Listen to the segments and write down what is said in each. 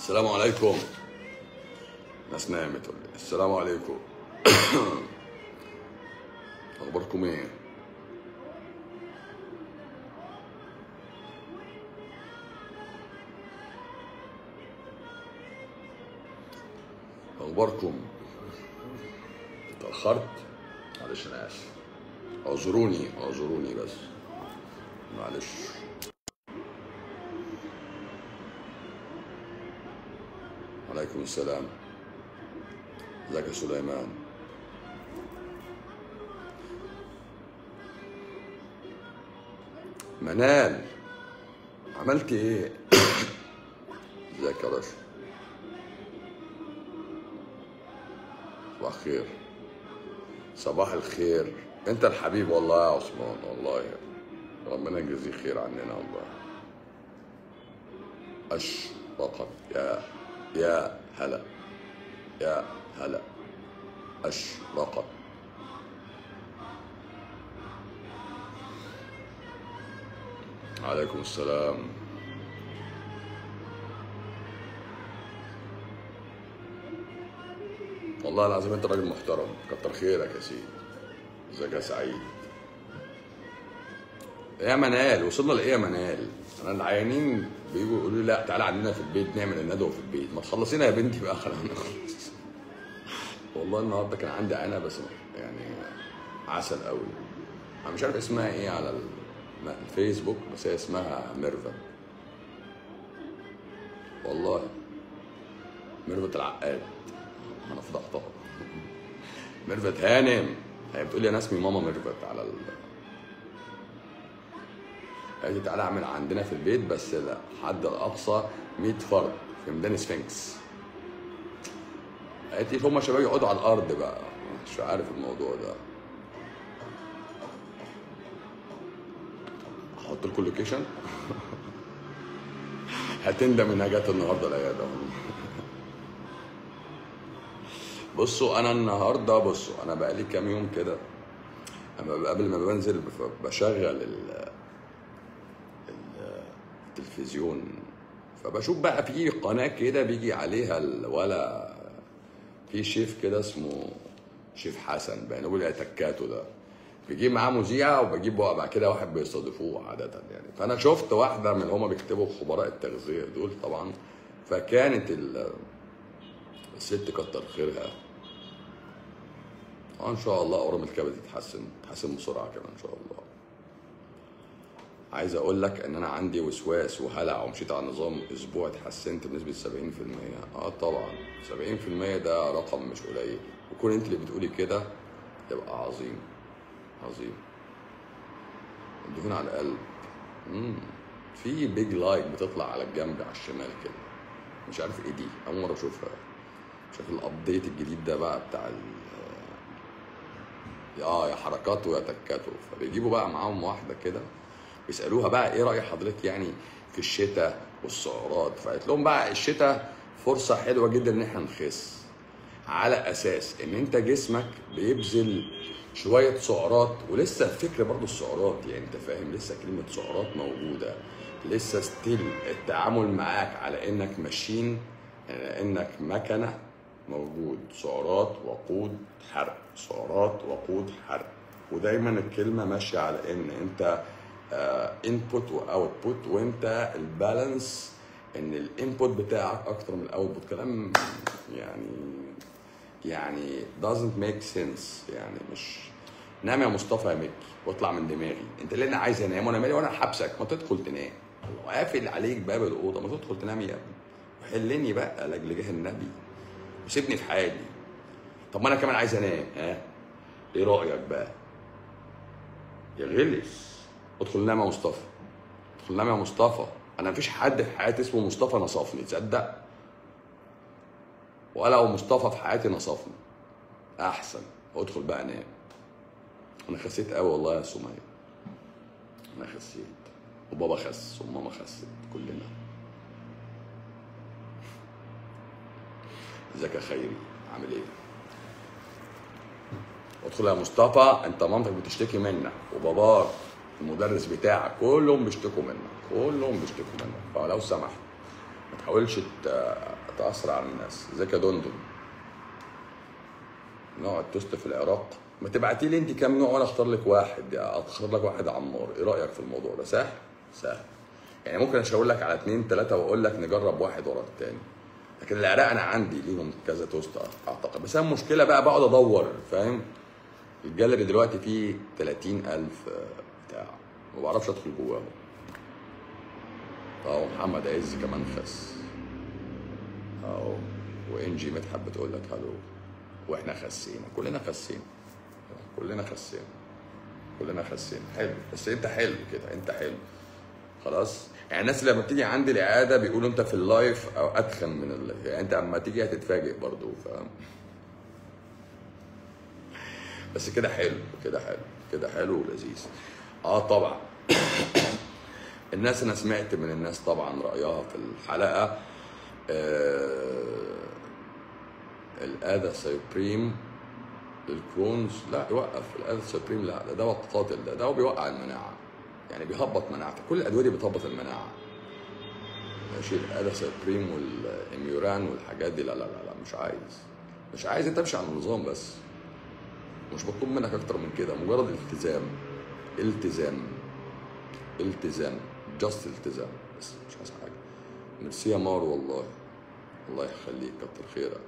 السلام عليكم ناس نامت ولا إيه؟ السلام عليكم اخباركم ايه اخباركم اتاخرت معلش انا اسف اعذروني اعذروني بس معلش عليكم السلام ازيك يا سليمان منال عملت ايه ازيك يا رشا صباح الخير صباح الخير انت الحبيب والله يا عثمان والله ربنا يجزيك خير عننا والله اشرقت يا يا هلا يا هلا اشرقت عليكم السلام والله العظيم انت راجل محترم كتر خيرك يا سيدي ازيك يا سعيد يا منال وصلنا لايه يا منال انا العيانين بيجوا يقولوا لي لا تعالى عندنا في البيت نعمل الندوه في البيت ما تخلصينا يا بنتي بقى خلاص نخلص والله النهارده كان عندي عينه بس يعني عسل قوي انا مش عارف اسمها ايه على ال- الفيسبوك بس هي اسمها ميرفت والله ميرفت العقاد انا فضحتها ميرفت هانم هي بتقول لي انا اسمي ماما ميرفت على ال قالت لي تعالى اعمل عندنا في البيت بس لا حد الاقصى 100 فرد في ميدان سفنكس قالت لي هم شباب يقعدوا على الارض بقى مش عارف الموضوع ده احط لكم لوكيشن هتندم انها جت النهارده العياده بصوا انا النهارده بصوا انا بقالي كام يوم كده اما قبل ما بنزل بف- بشغل ال- ال- التلفزيون فبشوف بقى في قناه كده بيجي عليها ال- ولا في شيف كده اسمه شيف حسن بقى نقول تكاتو ده بيجيب معاه مذيعه وبجيب بقى بعد كده واحد بيستضيفوه عاده يعني فانا شفت واحده من اللي هما بيكتبوا خبراء التغذيه دول طبعا فكانت ال- الست كتر خيرها اه ان شاء الله اورام الكبد تتحسن تتحسن بسرعه كمان ان شاء الله عايز اقول لك ان انا عندي وسواس وهلع ومشيت على نظام اسبوع اتحسنت بنسبه 70% اه طبعا 70% ده رقم مش قليل وكون انت اللي بتقولي كده يبقى عظيم عظيم الدهون على القلب مم. في بيج لايك بتطلع على الجنب على الشمال كده مش عارف ايه دي اول مره اشوفها مش عارف الابديت الجديد ده بقى بتاع ال اه يا حركات ويا تكاته فبيجيبوا بقى معاهم واحده كده بيسالوها بقى ايه راي حضرتك يعني في الشتاء والسعرات فقالت لهم بقى الشتاء فرصه حلوه جدا ان احنا نخس على اساس ان انت جسمك بيبذل شويه سعرات ولسه الفكره برضو السعرات يعني انت فاهم لسه كلمه سعرات موجوده لسه ستيل التعامل معاك على انك ماشين على انك مكنه موجود سعرات وقود حرق سعرات وقود حرق ودايما الكلمه ماشيه على ان انت انبوت واوتبوت وانت البالانس ان الانبوت بتاعك اكتر من الاوتبوت كلام يعني يعني doesn't make sense يعني مش نام يا مصطفى يا مكي واطلع من دماغي انت اللي انا عايز انام وانا مالي وانا حابسك ما تدخل تنام وقافل عليك باب الاوضه ما تدخل تنام يا ابني وحلني بقى لاجل جاه النبي وسيبني في حالي طب ما انا كمان عايز انام ها ايه رايك بقى يا غلس ادخل نام يا مصطفى ادخل نام يا مصطفى انا مفيش حد في حياتي اسمه مصطفى نصفني تصدق ولا لو مصطفى في حياتي نصفني احسن ادخل بقى نام انا خسيت قوي والله يا سمية انا خسيت وبابا خس وماما خست كلنا ازيك يا خيري عامل ايه ادخل يا مصطفى انت مامتك بتشتكي منك وباباك المدرس بتاعك كلهم بيشتكوا منك كلهم بيشتكوا منك فلو سمحت ما تحاولش ت- تاثر على الناس ازيك يا دندن نوع التوست في العراق ما تبعتي لي انت كام نوع وانا اختار لك واحد يعني اختار لك واحد عمار ايه رايك في الموضوع ده سهل سهل يعني ممكن اشاور لك على اثنين ثلاثه واقول لك نجرب واحد ورا الثاني لكن العراق انا عندي ليهم كذا توست اعتقد بس انا المشكله بقى بقعد ادور فاهم الجاليري دلوقتي فيه 30000 بتاع ما بعرفش ادخل جواهم اهو محمد عز كمان خس اهو وانجي مدحت بتقول لك الو واحنا خسينا كلنا خسينا كلنا خسينا كلنا خسينا حلو بس انت حلو كده انت حلو خلاص يعني الناس لما بتيجي عندي العياده بيقولوا انت في اللايف او اتخن من ال... يعني انت اما تيجي هتتفاجئ برضو فاهم بس كده حلو كده حلو كده حلو ولذيذ اه طبعا الناس انا سمعت من الناس طبعا رايها في الحلقه آه الاذى سيبريم للكرونز لا يوقف الاذى سيبريم لا ده دواء قاتل ده دواء بيوقع المناعه يعني بيهبط مناعتك كل الادويه دي بتهبط المناعه ماشي الاذى سيبريم والاميوران والحاجات دي لا لا لا لا مش عايز مش عايز انت امشي على النظام بس مش مطلوب منك اكتر من كده مجرد التزام التزام التزام جاست التزام بس مش عايز حاجه ميرسي يا مار والله الله يخليك كتر خيرك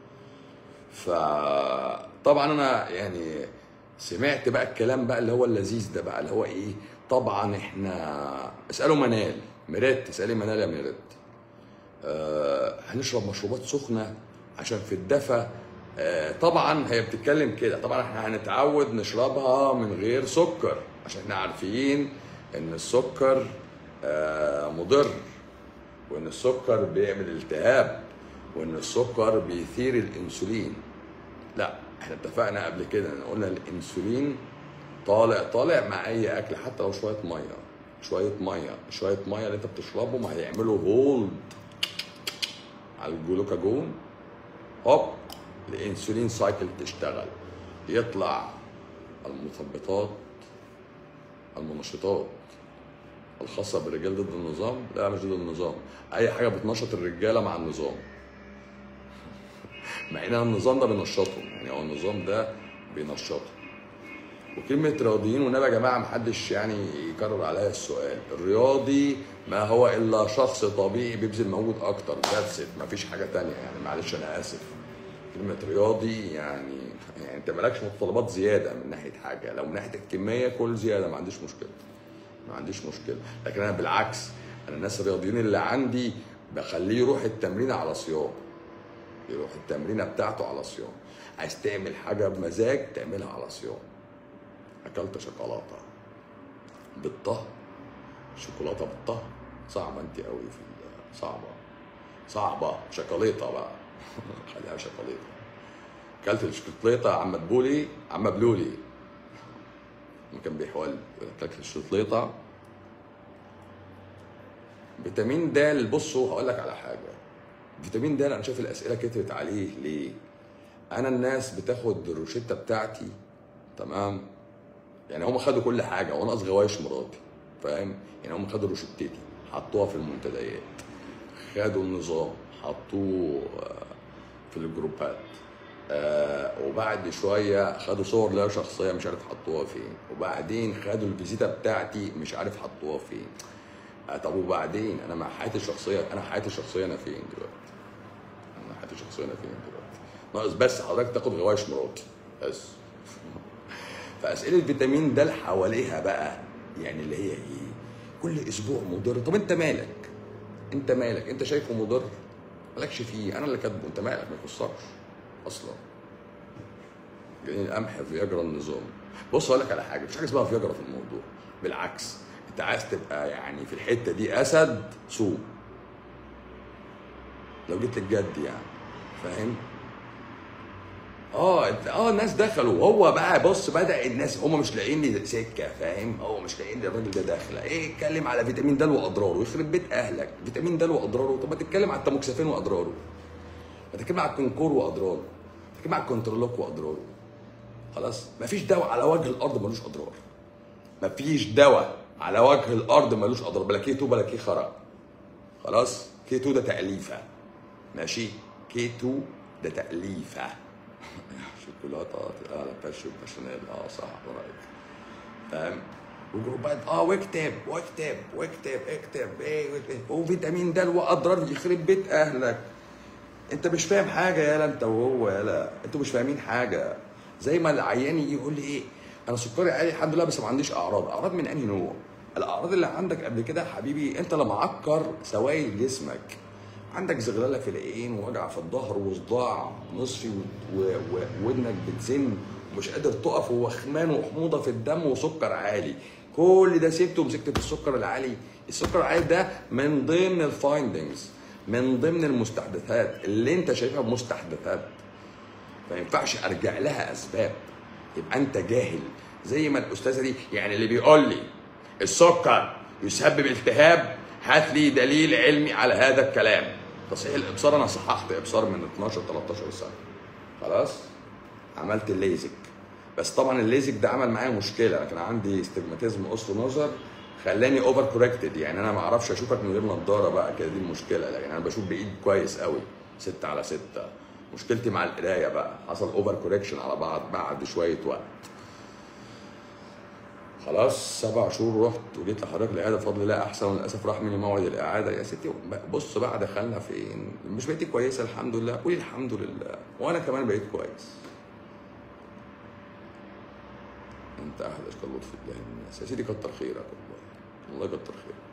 فطبعا انا يعني سمعت بقى الكلام بقى اللي هو اللذيذ ده بقى اللي هو ايه طبعا احنا اسالوا منال مرات اسالي منال يا مرات آه هنشرب مشروبات سخنه عشان في الدفا آه طبعا هي بتتكلم كده طبعا احنا هنتعود نشربها من غير سكر عشان احنا عارفين ان السكر آه مضر وان السكر بيعمل التهاب وان السكر بيثير الانسولين لا احنا اتفقنا قبل كده ان قلنا الانسولين طالع طالع مع اي اكل حتى لو شويه ميه شويه ميه شويه ميه اللي انت بتشربهم هيعملوا هولد على الجلوكاجون هوب الانسولين سايكل تشتغل يطلع المثبطات المنشطات الخاصه بالرجال ضد النظام لا مش ضد النظام اي حاجه بتنشط الرجاله مع النظام مع ان النظام ده بينشطهم يعني هو النظام ده بينشطهم وكلمة رياضيين والنبي يا جماعة محدش يعني يكرر عليا السؤال، الرياضي ما هو إلا شخص طبيعي بيبذل مجهود أكتر ذاتس ات مفيش حاجة تانية يعني معلش أنا آسف. كلمة رياضي يعني يعني أنت مالكش متطلبات زيادة من ناحية حاجة، لو من ناحية الكمية كل زيادة ما عنديش مشكلة. ما عنديش مشكلة، لكن أنا بالعكس أنا الناس الرياضيين اللي عندي بخليه يروح التمرين على صيام. يروح التمرينة بتاعته على صيام. عايز تعمل حاجة بمزاج تعملها على صيام. اكلت شوكولاته بالطه شوكولاته بالطه صعبه انت قوي في ال- صعبه صعبه شوكولاته بقى خليها شوكولاته اكلت الشوكولاته عم مدبولي عم بلولي لما كان بيحول يقول لك اكلت الشوكولاته فيتامين د بصوا هقول لك على حاجه فيتامين د انا شايف الاسئله كترت عليه ليه انا الناس بتاخد الروشته بتاعتي تمام يعني هم خدوا كل حاجه وانا اصغر غوايش مراتي فاهم يعني هم خدوا روشتتي حطوها في المنتديات خدوا النظام حطوه آه، في الجروبات آه وبعد شويه خدوا صور ليا شخصيه مش عارف حطوها فين وبعدين خدوا الفيزيتا بتاعتي مش عارف حطوها فين آه طب وبعدين انا مع حياتي الشخصيه انا حياتي الشخصيه انا فين دلوقتي انا حياتي الشخصيه انا فين دلوقتي ناقص بس حضرتك تاخد غوايش مراتي بس فاسئله فيتامين د حواليها بقى يعني اللي هي ايه كل اسبوع مضر طب انت مالك انت مالك انت شايفه مضر مالكش فيه انا اللي كاتبه انت مالك ما يخصكش اصلا جايين القمح فياجرا النظام بص اقول لك على حاجه مش حاجه اسمها فياجرا في الموضوع بالعكس انت عايز تبقى يعني في الحته دي اسد صوم لو جيت للجد يعني فاهم اه انت- اه الناس دخلوا وهو بقى بص بدا الناس هم مش لاقيين لي سكه فاهم هو مش لاقيين لي الراجل ده داخله ايه اتكلم على فيتامين د واضراره يخرب بيت اهلك فيتامين د واضراره طب ما تتكلم على التاموكسافين واضراره ما تتكلم على الكونكور واضراره تتكلم على الكونترولوك واضراره خلاص مفيش دواء على وجه الارض ملوش اضرار مفيش دواء على وجه الارض ملوش اضرار بلاكيه تو بلاكيه خرق خلاص كيتو ده تأليفة ماشي كيتو ده تأليفة شوكولاتة على باشو باشونيل اه صح قريب فاهم وجروبات اه واكتب واكتب واكتب اكتب ايه واكتب. وفيتامين د واضرار يخرب بيت اهلك انت مش فاهم حاجه يالا انت وهو يالا انتوا مش فاهمين حاجه زي ما العيان يجي يقول لي ايه انا سكري عالي الحمد لله بس ما عنديش اعراض اعراض من انهي نوع الاعراض اللي عندك قبل كده يا حبيبي انت اللي معكر سوائل جسمك عندك زغلله في العين ووجع في الظهر وصداع نصفي و- و- وودنك بتزن ومش قادر تقف ووخمان وحموضه في الدم وسكر عالي كل ده سبته ومسكت في السكر العالي السكر العالي ده من ضمن الفايندنجز من ضمن المستحدثات اللي انت شايفها مستحدثات ما ينفعش ارجع لها اسباب يبقى انت جاهل زي ما الاستاذه دي يعني اللي بيقول لي السكر يسبب التهاب هات لي دليل علمي على هذا الكلام تصحيح الابصار انا صححت ابصار من 12 13 سنه خلاص عملت الليزك بس طبعا الليزك ده عمل معايا مشكله انا كان عندي استجماتيزم اصل نظر خلاني اوفر كوركتد يعني انا ما اعرفش اشوفك من غير نضاره بقى كده دي المشكله لكن انا بشوف بايد كويس قوي 6 على 6 مشكلتي مع القرايه بقى حصل اوفر كوركشن على بعض بعد شويه وقت خلاص سبع شهور رحت وجيت لحضرتك العياده بفضل الله احسن وللاسف راح مني موعد الاعاده يا ستي بص بقى دخلنا فين مش بقيتي كويسه الحمد لله قولي الحمد لله وانا كمان بقيت كويس انت اهدى كاللطف الله الناس يا سيدي كتر خيرك والله والله كتر خيرك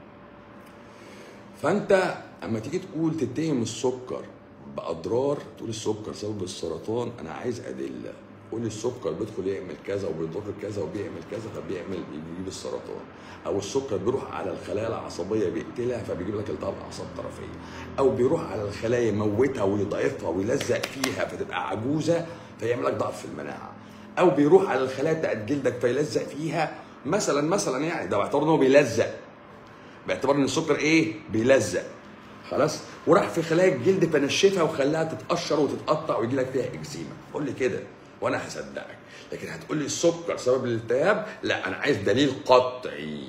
فانت اما تيجي تقول تتهم السكر باضرار تقول السكر سبب السرطان انا عايز ادله قول السكر بيدخل يعمل كذا وبيضر كذا وبيعمل كذا فبيعمل بيجيب السرطان او السكر بيروح على الخلايا العصبيه بيقتلها فبيجيب لك التهاب اعصاب طرفيه او بيروح على الخلايا يموتها ويضعفها ويلزق فيها فتبقى عجوزه فيعمل لك ضعف في المناعه او بيروح على الخلايا بتاعت جلدك فيلزق فيها مثلا مثلا يعني ده باعتبار ان هو بيلزق باعتبار ان السكر ايه بيلزق خلاص وراح في خلايا الجلد فنشفها وخلاها تتقشر وتتقطع ويجي لك فيها اكزيما قول لي كده وانا هصدقك لكن هتقول لي السكر سبب الالتهاب لا انا عايز دليل قطعي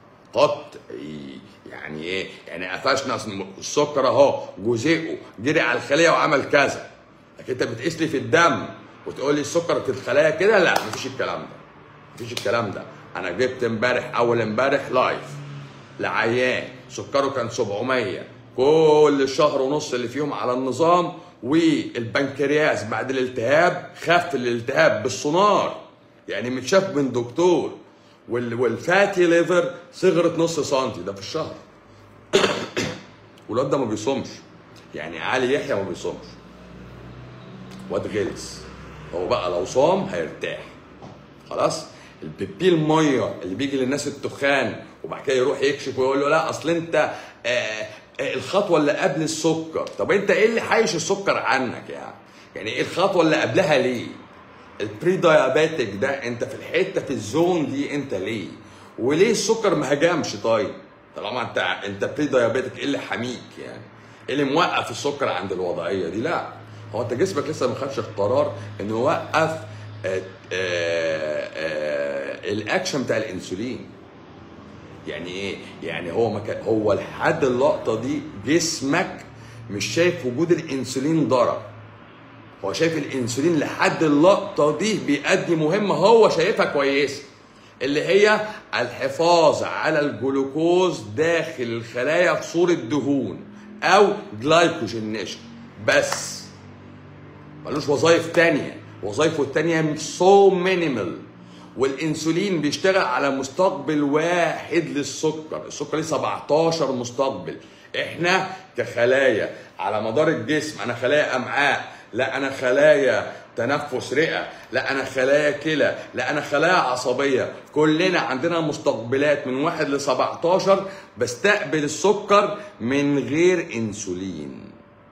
قطعي يعني ايه يعني قفشنا السكر اهو جزيئه جري على الخليه وعمل كذا لكن انت بتقيس لي في الدم وتقول لي السكر في الخلايا كده لا مفيش الكلام ده مفيش الكلام ده انا جبت امبارح اول امبارح لايف لعيان سكره كان 700 كل شهر ونص اللي فيهم على النظام والبنكرياس بعد الالتهاب خف الالتهاب بالسونار يعني متشاف من دكتور وال- والفاتي ليفر صغرت نص سنتي ده في الشهر والواد ده ما بيصومش يعني علي يحيى ما بيصومش واد غلس هو بقى لو صام هيرتاح خلاص البيبي الميه اللي بيجي للناس التخان وبعد كده يروح يكشف ويقول له لا اصل انت آه آه، الخطوه اللي قبل السكر طب انت ايه اللي حايش السكر عنك يعني يعني ايه الخطوه اللي قبلها ليه البري دايابيتك ده انت في الحته في الزون دي انت ليه وليه السكر ما هجمش طيب طالما انت انت بري دايابيتك ايه اللي حميك يعني ايه اللي موقف السكر عند الوضعيه دي لا هو انت جسمك لسه ما خدش القرار انه يوقف آه، آه، آه، الاكشن بتاع الانسولين يعني ايه يعني هو ما كان هو لحد اللقطه دي جسمك مش شايف وجود الانسولين ضرر هو شايف الانسولين لحد اللقطه دي بيأدي مهمه هو شايفها كويسه اللي هي الحفاظ على الجلوكوز داخل الخلايا في صوره دهون او جلايكوجينيشن بس ملوش وظائف تانية وظائفه التانية سو مينيمال والانسولين بيشتغل على مستقبل واحد للسكر السكر ليه 17 مستقبل احنا كخلايا على مدار الجسم انا خلايا امعاء لا انا خلايا تنفس رئه لا انا خلايا كلى لا انا خلايا عصبيه كلنا عندنا مستقبلات من واحد ل 17 بستقبل السكر من غير انسولين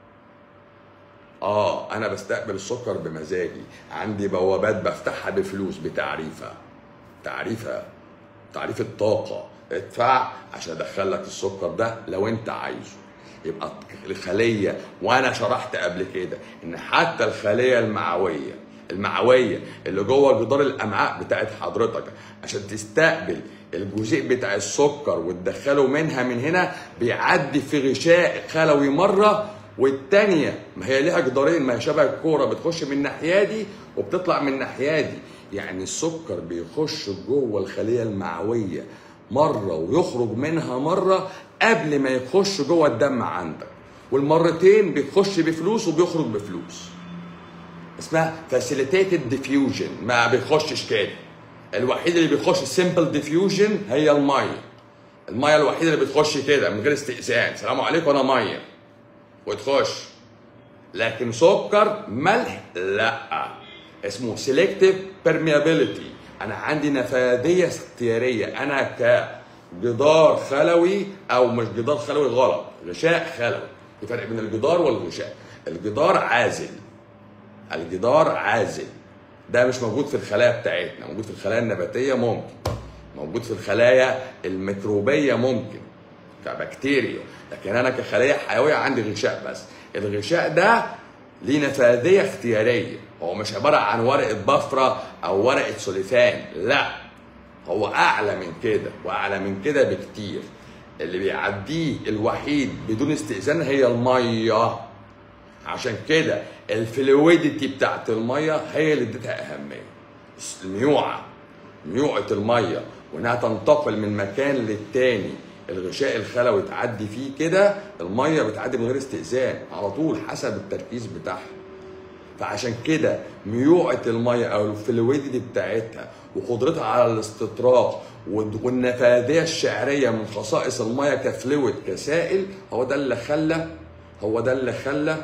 اه انا بستقبل السكر بمزاجي عندي بوابات بفتحها بفلوس بتعريفه تعريفه تعريف الطاقه ادفع عشان ادخل لك السكر ده لو انت عايزه يبقى الخليه وانا شرحت قبل كده ان حتى الخليه المعويه المعويه اللي جوه جدار الامعاء بتاعت حضرتك عشان تستقبل الجزيء بتاع السكر وتدخله منها من هنا بيعدي في غشاء خلوي مره والتانية ما هي ليها جدارين ما هي شبه الكوره بتخش من الناحيه دي وبتطلع من الناحيه دي يعني السكر بيخش جوه الخليه المعويه مره ويخرج منها مره قبل ما يخش جوه الدم عندك والمرتين بيخش بفلوس وبيخرج بفلوس اسمها فاسيليتيتد ديفيوجن ما بيخشش كده الوحيد اللي بيخش سمبل ديفيوجن هي الميه الميه الوحيده اللي بتخش كده من غير استئذان سلام عليكم انا ميه وتخش لكن سكر ملح لا اسمه سيلكتيف بيرميابيليتي انا عندي نفاذيه اختياريه انا كجدار خلوي او مش جدار خلوي غلط غشاء خلوي في فرق بين الجدار والغشاء الجدار عازل الجدار عازل ده مش موجود في الخلايا بتاعتنا موجود في الخلايا النباتيه ممكن موجود في الخلايا الميكروبيه ممكن كبكتيريا لكن انا كخليه حيويه عندي غشاء بس الغشاء ده ليه نفاذيه اختياريه هو مش عباره عن ورقه بفره او ورقه سوليفان لا هو اعلى من كده واعلى من كده بكتير اللي بيعديه الوحيد بدون استئذان هي الميه عشان كده الفلويدتي بتاعت الميه هي اللي اديتها اهميه الميوعه ميوعه الميه وانها تنتقل من مكان للتاني الغشاء الخلوي تعدي فيه كده الميه بتعدي من غير استئذان على طول حسب التركيز بتاعها فعشان كده ميوعه الميه او الفلويدتي بتاعتها وقدرتها على الاستطراق والنفاذيه الشعريه من خصائص الميه كفلويد كسائل هو ده اللي خلى هو ده اللي خلى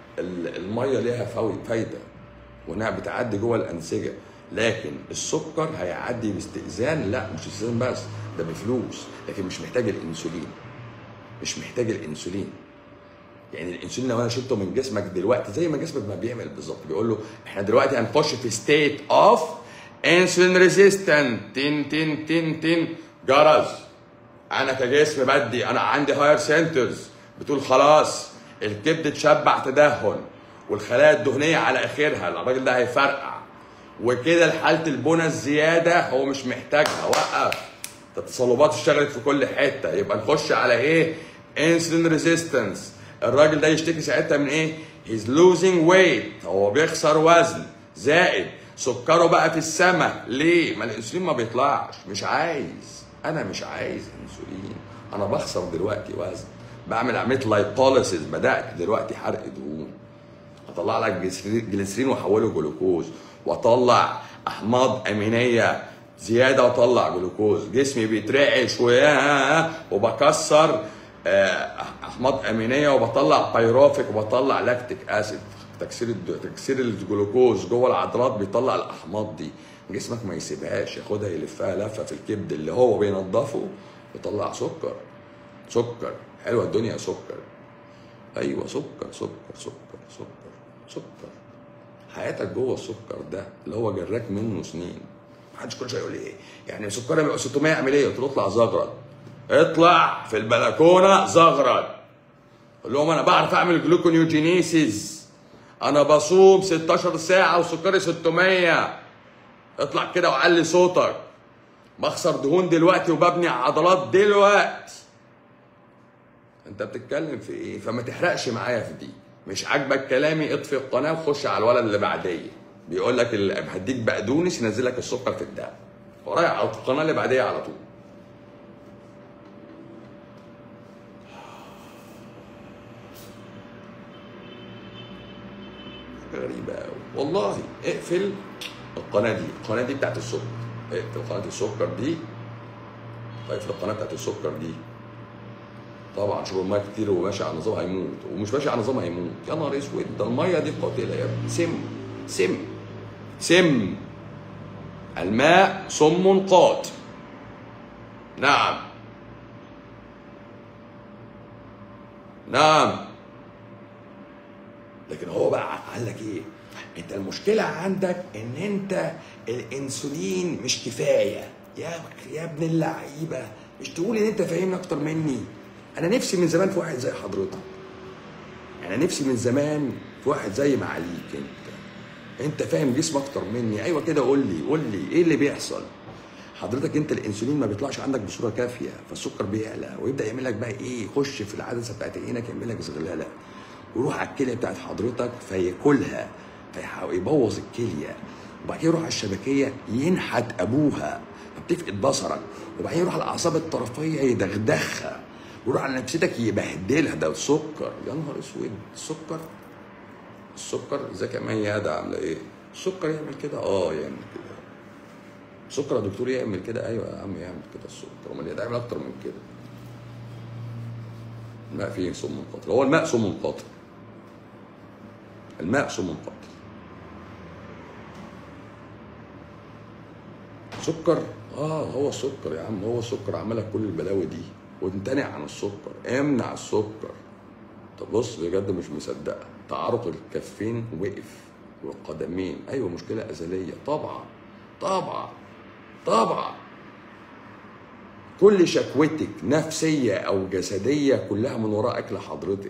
الميه ليها فايده وانها بتعدي جوه الانسجه لكن السكر هيعدي باستئذان لا مش استئذان بس ده بفلوس لكن مش محتاج الانسولين مش محتاج الانسولين يعني الانسولين لو انا شلته من جسمك دلوقتي زي ما جسمك ما بيعمل بالظبط بيقول له احنا دلوقتي هنخش في ستيت اوف انسولين ريزيستنت تن تن تن تن جرس انا كجسم بدي انا عندي هاير سنترز بتقول خلاص الكبد اتشبع تدهن والخلايا الدهنيه على اخرها الراجل ده هيفرقع وكده لحاله البنى الزياده هو مش محتاجها وقف التصلبات اشتغلت في كل حته يبقى نخش على ايه انسولين ريزيستنس الراجل ده يشتكي ساعتها من ايه هيز لوزنج ويت هو بيخسر وزن زائد سكره بقى في السماء ليه ما الانسولين ما بيطلعش مش عايز انا مش عايز انسولين انا بخسر دلوقتي وزن بعمل عمليه لايبوليسيس بدات دلوقتي حرق دهون اطلع لك جليسرين واحوله جلوكوز واطلع احماض امينيه زياده واطلع جلوكوز جسمي بيترعش وبكسر احماض امينيه وبطلع بايروفيك وبطلع لاكتيك اسيد تكسير تكسير الجلوكوز جوه العضلات بيطلع الاحماض دي جسمك ما يسيبهاش ياخدها يلفها لفه في الكبد اللي هو بينضفه ويطلع سكر سكر حلوه الدنيا سكر ايوه سكر سكر سكر سكر سكر حياتك جوه السكر ده اللي هو جراك منه سنين محدش كل شويه يقول لي ايه يعني سكري بيبقى 600 اعمل ايه؟ قلت له اطلع زغرد اطلع في البلكونه زغرد قول لهم انا بعرف اعمل جلوكونيوجينيسيس انا بصوم 16 ساعه وسكري 600 اطلع كده وعلي صوتك بخسر دهون دلوقتي وببني عضلات دلوقتي انت بتتكلم في ايه فما تحرقش معايا في دي مش عاجبك كلامي اطفي القناه وخش على الولد اللي بعديه بيقول لك هديك بقدونس ينزل لك السكر في الدم ورايح على القناه اللي بعديه على طول غريبة أوي والله اقفل القناة دي القناة دي بتاعت السكر اقفل قناة السكر دي اقفل القناة بتاعت السكر دي طبعا شرب الميه كتير وماشي على نظام هيموت ومش ماشي على نظام هيموت يا نهار اسود ده الميه دي قاتله يا ابني سم سم سم الماء سم قاتل نعم نعم لكن هو بقى قال لك ايه انت المشكله عندك ان انت الانسولين مش كفايه يا يا ابن اللعيبه مش تقول ان انت فاهمني اكتر مني انا نفسي من زمان في واحد زي حضرتك انا نفسي من زمان في واحد زي معاليك انت انت فاهم جسمك اكتر مني ايوه كده قول لي قول لي ايه اللي بيحصل حضرتك انت الانسولين ما بيطلعش عندك بصوره كافيه فالسكر بيعلى ويبدا يعمل لك بقى ايه يخش في العدسه بتاعت عينك يعمل لك زغلله ويروح على الكليه بتاعت حضرتك فياكلها فيبوظ الكليه وبعد كده يروح على الشبكيه ينحت ابوها فبتفقد بصرك وبعدين يروح على الاعصاب الطرفيه يدغدغها ويروح على نفسيتك يبهدلها ده السكر يا نهار اسود السكر السكر ازيك يا ميادة عامله ايه؟ السكر يعمل كده؟ اه يعمل كده السكر يا دكتور يعمل كده؟ ايوه يا عم يعمل كده السكر امال يعمل اكتر من كده الماء فيه سم قاتل هو الماء سم قاتل الماء سم قاتل سكر اه هو السكر يا عم هو السكر عمل لك كل البلاوي دي وامتنع عن السكر امنع السكر طب بص بجد مش مصدقه تعارض الكفين وقف والقدمين ايوه مشكله ازليه طبعا طبعا طبعا كل شكوتك نفسيه او جسديه كلها من وراء اكل حضرتك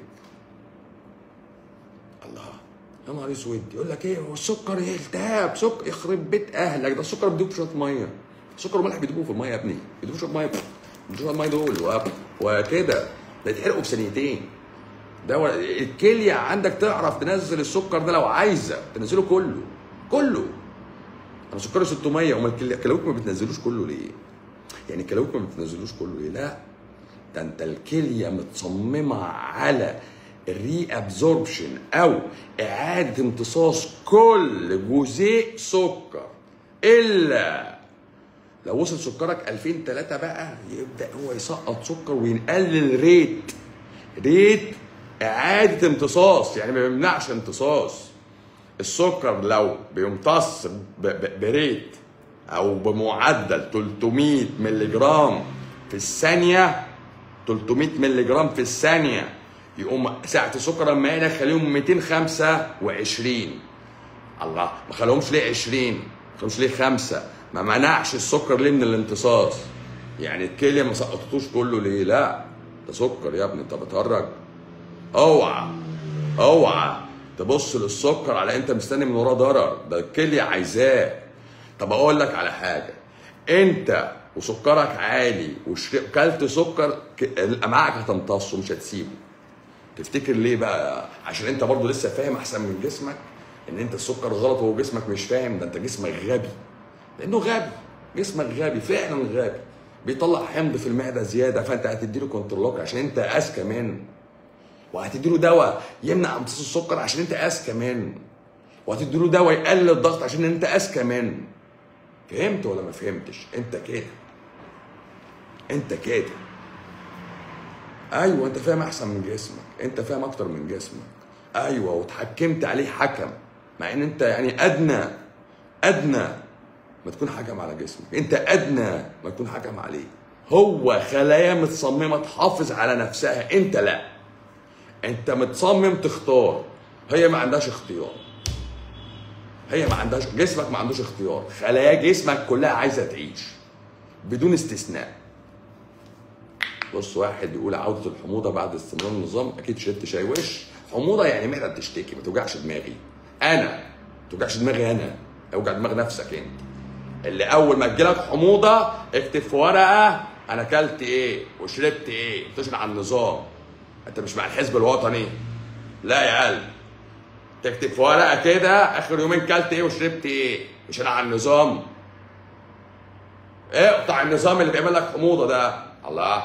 الله يا نهار اسود يقول لك ايه هو السكر ايه التهاب سكر يخرب بيت اهلك ده السكر بيدوب في شويه ميه السكر والملح بيدوبوا في الميه يا ابني بيدوبوا شويه ميه بيدوبوا شويه ميه دول و- وكده ده يتحرقوا في ثانيتين ده و- الكليه عندك تعرف تنزل السكر ده لو عايزه تنزله كله كله انا سكري 600 امال الكل- الكلاويك ما بتنزلوش كله ليه؟ يعني الكلاويك ما بتنزلوش كله ليه؟ لا ده انت الكليه متصممه على الري ابزوربشن او اعاده امتصاص كل جزيء سكر الا لو وصل سكرك 2000 3 بقى يبدا هو يسقط سكر وينقلل ريت ريت اعاده امتصاص يعني ما بيمنعش امتصاص السكر لو بيمتص ب- ب- بريت او بمعدل 300 مللي جرام في الثانيه 300 مللي جرام في الثانيه يقوم ساعه السكر لما يعلى خليهم 225 الله ما خليهمش ليه 20 ما خليهمش ليه خمسة ما منعش السكر ليه من الامتصاص يعني الكليه ما سقطتوش كله ليه لا ده سكر يا ابني انت بتهرج اوعى اوعى تبص للسكر على انت مستني من وراه ضرر ده الكليه عايزاه طب اقول لك على حاجه انت وسكرك عالي وكلت سكر ك- امعائك هتمتص ومش هتسيبه تفتكر ليه بقى عشان انت برضو لسه فاهم احسن من جسمك ان انت السكر غلط وهو جسمك مش فاهم ده انت جسمك غبي لانه غبي جسمك غبي فعلا غبي بيطلع حمض في المعده زياده فانت هتديله كنترولوك عشان انت اذكى منه وهتديله دواء يمنع امتصاص السكر عشان انت اذكى منه وهتديله دواء يقلل الضغط عشان انت اذكى منه فهمت ولا ما فهمتش انت كده انت كده ايوه انت فاهم احسن من جسمك انت فاهم اكتر من جسمك ايوه واتحكمت عليه حكم مع ان انت يعني ادنى ادنى ما تكون حكم على جسمك انت ادنى ما تكون حكم عليه هو خلايا متصممه تحافظ على نفسها انت لا انت متصمم تختار هي ما عندهاش اختيار هي ما عندهاش جسمك ما عندوش اختيار خلايا جسمك كلها عايزه تعيش بدون استثناء بص واحد يقول عودة الحموضة بعد استمرار النظام أكيد شربت شاي وش حموضة يعني معدة بتشتكي ما توجعش دماغي أنا ما توجعش دماغي أنا اوجع دماغ نفسك أنت اللي أول ما تجيلك حموضة اكتب في ورقة أنا أكلت إيه وشربت إيه تشرح عن النظام أنت مش مع الحزب الوطني لا يا قلب تكتب في ورقة كده آخر يومين كلت إيه وشربت إيه مش أنا على النظام اقطع النظام اللي بيعمل لك حموضة ده الله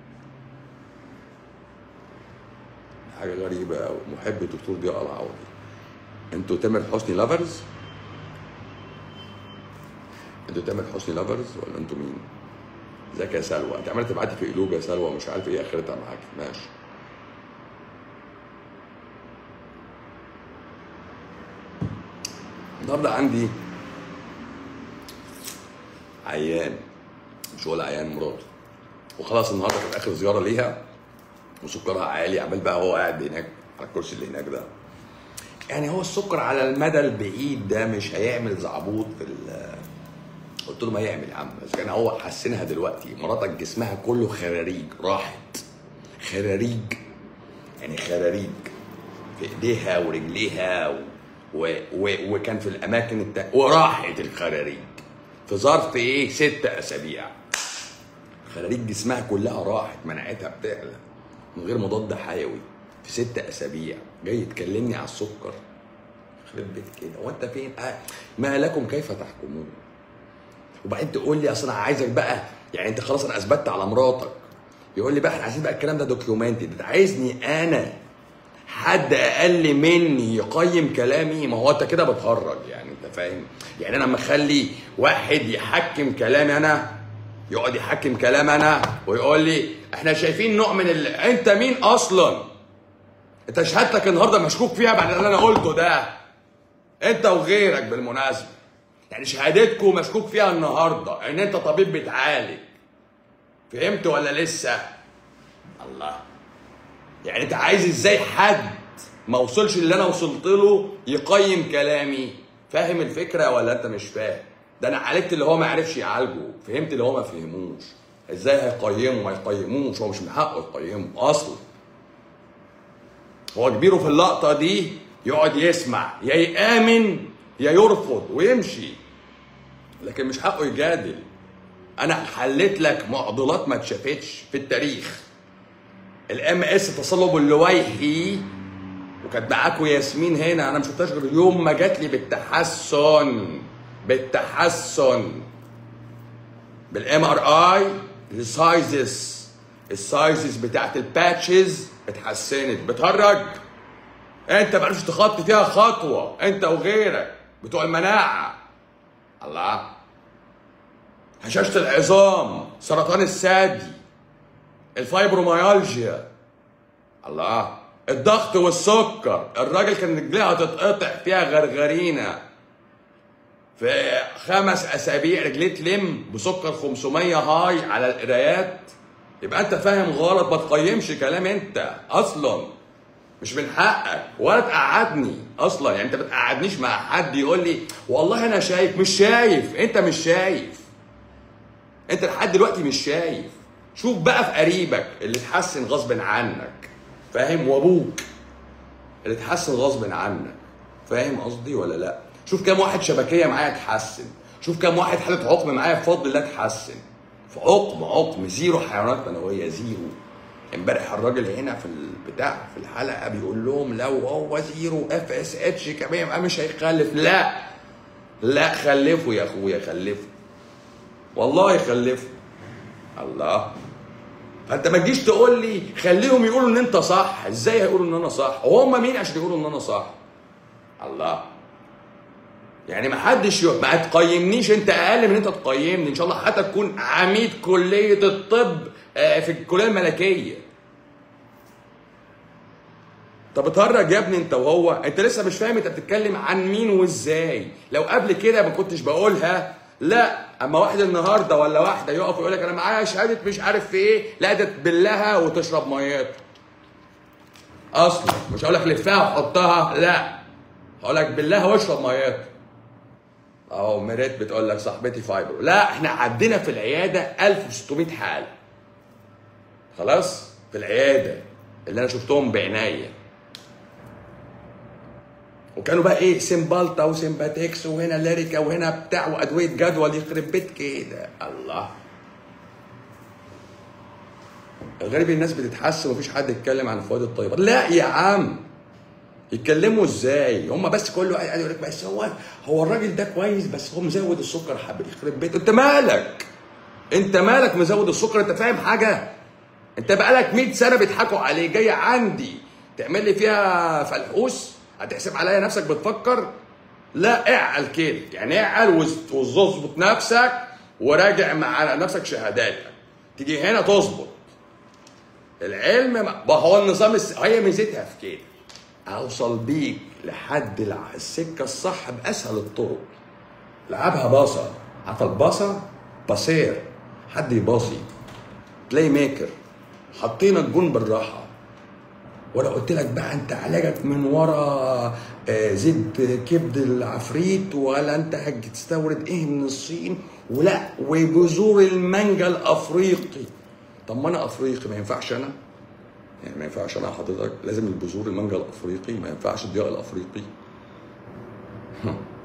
حاجه غريبه قوي محب الدكتور ضياء العوضي انتوا تامر حسني لافرز انتوا تامر حسني لافرز ولا انتوا مين ازيك يا سلوى انت عماله تبعتي في قلوب يا سلوى مش عارف ايه اخرتها معاك ماشي النهارده عندي عيان مش هو العيان مراته وخلاص النهارده كانت اخر زياره ليها وسكرها عالي عمال بقى هو قاعد هناك على الكرسي اللي هناك ده يعني هو السكر على المدى البعيد ده مش هيعمل زعبوط في ال قلت له ما يعمل يا عم بس كان هو حسنها دلوقتي مراتك جسمها كله خراريج راحت خراريج يعني خراريج في ايديها ورجليها و... و... و... وكان في الاماكن الت... وراحت الخراريج في ظرف ايه ست اسابيع خلاليك جسمها كلها راحت مناعتها بتعلى من غير مضاد حيوي في ست اسابيع جاي تكلمني على السكر يخرب بيت كده وانت فين آه. ما لكم كيف تحكمون وبعدين تقول لي اصل انا عايزك بقى يعني انت خلاص انا اثبتت على مراتك يقول لي بقى احنا عايزين بقى الكلام ده دوكيومنتد انت عايزني انا حد اقل مني يقيم كلامي ما هو انت كده بتهرج يعني انت فاهم يعني انا لما اخلي واحد يحكم كلامي انا يقعد يحكم كلام انا ويقول لي احنا شايفين نوع من ال... انت مين اصلا انت شهادتك النهارده مشكوك فيها بعد اللي انا قلته ده انت وغيرك بالمناسبه يعني شهادتكم مشكوك فيها النهارده ان انت طبيب بتعالج فهمت ولا لسه الله يعني انت عايز ازاي حد ما وصلش اللي انا وصلت له يقيم كلامي فاهم الفكره ولا انت مش فاهم ده انا عالجت اللي هو ما عرفش يعالجه فهمت اللي هو ما فهموش ازاي هيقيمه ما يقيموش هو مش من حقه يقيمه اصلا هو كبيره في اللقطه دي يقعد يسمع يا يامن يا يرفض ويمشي لكن مش حقه يجادل انا حليت لك معضلات ما اتشافتش في التاريخ الام اس تصلب اللويحي وكانت معاكم ياسمين هنا انا ما شفتهاش غير يوم ما جات لي بالتحسن بالتحسن بالام ار اي السايزز السايزز بتاعت الباتشز اتحسنت بتهرج انت ما عرفتش تخطي فيها خطوه انت وغيرك بتوع المناعه الله هشاشه العظام سرطان الثدي الفايبروميالجيا الله الضغط والسكر الراجل كان رجليها تتقطع فيها غرغرينه في خمس اسابيع رجليه تلم بسكر 500 هاي على القرايات يبقى انت فاهم غلط ما تقيمش كلام انت اصلا مش من حقك ولا تقعدني اصلا يعني انت ما تقعدنيش مع حد يقول لي والله انا شايف مش شايف انت مش شايف انت لحد دلوقتي مش شايف شوف بقى في قريبك اللي اتحسن غصب عنك فاهم وابوك اللي اتحسن غصب عنك فاهم قصدي ولا لا شوف كام واحد شبكيه معايا اتحسن شوف كام واحد حاله عقم معايا بفضل الله اتحسن في عقم عقم زيرو حيوانات منويه زيرو امبارح الراجل هنا في البتاع في الحلقه بيقول لهم لو هو زيرو اف اس اتش كمان يبقى مش هيخلف لا لا خلفه يا اخويا خلفه والله خلفه الله فانت ما تجيش تقول لي خليهم يقولوا ان انت صح ازاي هيقولوا ان انا صح وهم مين عشان يقولوا ان انا صح الله يعني ما حدش يق... ما تقيمنيش انت اقل من انت تقيمني ان شاء الله حتى تكون عميد كليه الطب آه، في الكليه الملكيه طب اتهرج يا ابني انت وهو انت لسه مش فاهم انت بتتكلم عن مين وازاي لو قبل كده ما كنتش بقولها لا اما واحد النهارده ولا واحده يقف ويقول لك انا معايا شهاده مش عارف في ايه لا ده تبلها وتشرب ميتها اصلا مش هقول لك لفها وحطها لا هقول لك بلها واشرب ميتها اهو ميريت بتقول لك صاحبتي فايبر لا احنا عدينا في العياده 1600 حاله خلاص في العياده اللي انا شفتهم بعناية وكانوا بقى ايه سيمبالتا وسيمباتكس وهنا ليريكا وهنا بتاع وادويه جدول يخرب بيت كده الله الغريب الناس بتتحسن ومفيش حد يتكلم عن الفوائد الطيبه لا يا عم يتكلموا ازاي هم بس كله قاعد يقول لك بس هو هو الراجل ده كويس بس هو مزود السكر حبه يخرب بيت انت مالك انت مالك مزود السكر انت فاهم حاجه انت بقالك 100 سنه بيضحكوا عليه جاي عندي تعمل لي فيها فلحوس هتحسب عليا نفسك بتفكر لا اعقل كده يعني اعقل واظبط نفسك وراجع مع نفسك شهاداتك تيجي هنا تظبط العلم ما هو النظام الس... هي ميزتها في كده اوصل بيك لحد الع- السكه الصح باسهل الطرق لعبها باصه عارف الباصه باسير حد يباصي بلاي ميكر حطينا الجون بالراحه ولا قلت لك بقى انت علاجك من ورا آه، زيت كبد العفريت ولا انت هتستورد ايه من الصين ولا وبذور المانجا الافريقي طب ما انا افريقي ما ينفعش انا يعني ما ينفعش انا حضرتك لازم البذور المانجا الافريقي ما ينفعش الضياء الافريقي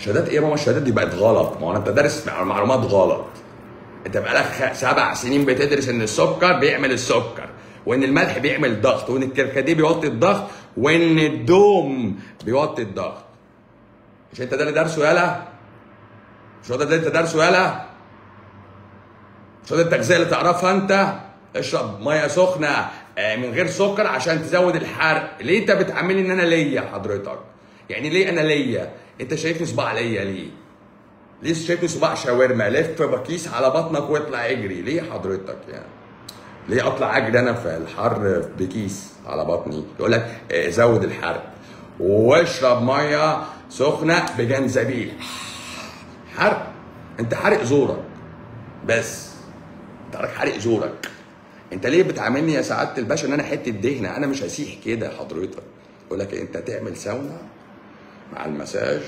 شهادات ايه يا ماما الشهادات دي بقت غلط ما هو انت دارس معلومات غلط انت بقالك خ- سبع سنين بتدرس ان السكر بيعمل السكر وان الملح بيعمل ضغط وان الكركديه بيوطي الضغط وان الدوم بيوطي الضغط مش انت ده اللي دارسه يالا مش هو ده اللي انت دارسه يالا مش هو ده التغذيه اللي تعرفها انت اشرب ميه سخنه آه، من غير سكر عشان تزود الحرق ليه انت بتعاملني ان انا ليا حضرتك يعني ليه انا ليا انت شايفني صباع ليا ليه ليه شايفني صباع شاورما لف بكيس على بطنك واطلع اجري ليه حضرتك يعني ليه اطلع اجري انا في الحر بكيس على بطني يقول لك آه، زود الحرق واشرب ميه سخنه بجنزبيل حرق انت حارق زورك بس انت حضرتك حارق زورك انت ليه بتعاملني يا سعاده الباشا ان انا حته دهنه انا مش هسيح كده يا حضرتك يقول لك انت تعمل ساونا مع المساج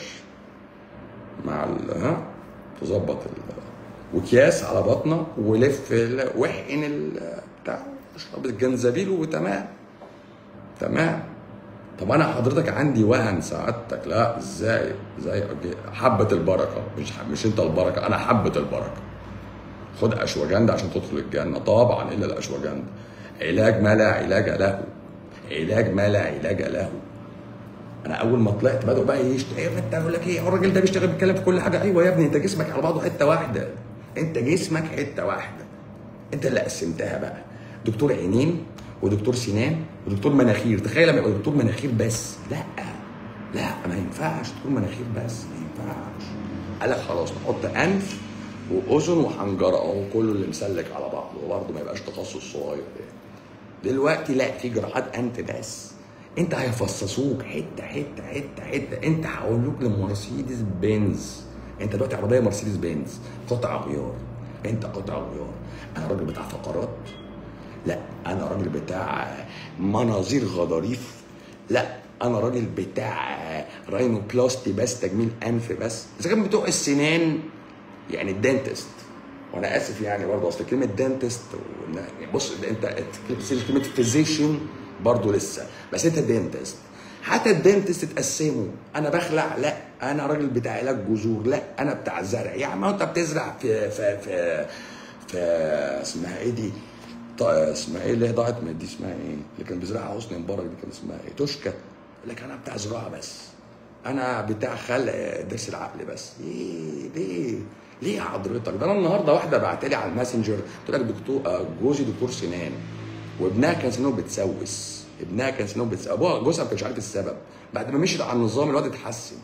مع ال ها تظبط ال وكياس على بطنك ولف ال- واحقن ال بتاع اشرب الجنزبيل وتمام تمام طب انا حضرتك عندي وهن سعادتك لا ازاي ازاي أجي- حبه البركه مش مش انت البركه انا حبه البركه خد اشواجندا عشان تدخل الجنه طبعا الا الاشواجندا علاج ما لا علاج له علاج ما لا علاج له انا اول ما طلعت بدأوا بقى يشتغل ايه انت اقول لك ايه هو الراجل ده بيشتغل بيتكلم في كل حاجه ايوه يا ابني انت جسمك على بعضه حته واحده انت جسمك حته واحده انت اللي قسمتها بقى دكتور عينين ودكتور سنان ودكتور مناخير تخيل لما يبقى دكتور مناخير بس لا لا ما ينفعش دكتور مناخير بس ما ينفعش قال لك خلاص نحط انف واذن وحنجره اهو كله اللي مسلك على بعضه وبرضه ما يبقاش تخصص صغير يعني دلوقتي لا في جراحات انف بس انت هيفصصوك حته حته حته حته انت هقولوك لمرسيدس بنز انت دلوقتي عربيه مرسيدس بنز قطع غيار انت قطع غيار انا راجل بتاع فقرات لا انا راجل بتاع مناظير غضاريف لا انا راجل بتاع راينوبلاستي بس تجميل انف بس اذا كان بتوع السنان يعني الدنتست وانا اسف يعني برضه اصل كلمه دنتست بص انت كلمه فيزيشن برضه لسه بس انت دنتست حتى الدنتست تقسمه انا بخلع لا انا راجل بتاع علاج جذور لا انا بتاع زرع يعني ما انت بتزرع في في في في اسمها ايه دي ط- اسمها ايه اللي هي ضاعت من دي اسمها ايه اللي كان بيزرعها حسني مبارك دي كان اسمها ايه توشكا لكن انا بتاع زراعه بس انا بتاع خلق درس العقل بس ايه ليه ليه يا حضرتك ده انا النهارده واحده بعت لي على الماسنجر قلت لك دكتور آه، جوزي دكتور سنان وابنها كان سنانه بتسوس ابنها كان سنانه بتسوس ابوها جوزها ما كانش عارف السبب بعد ما مشيت على النظام الواد اتحسن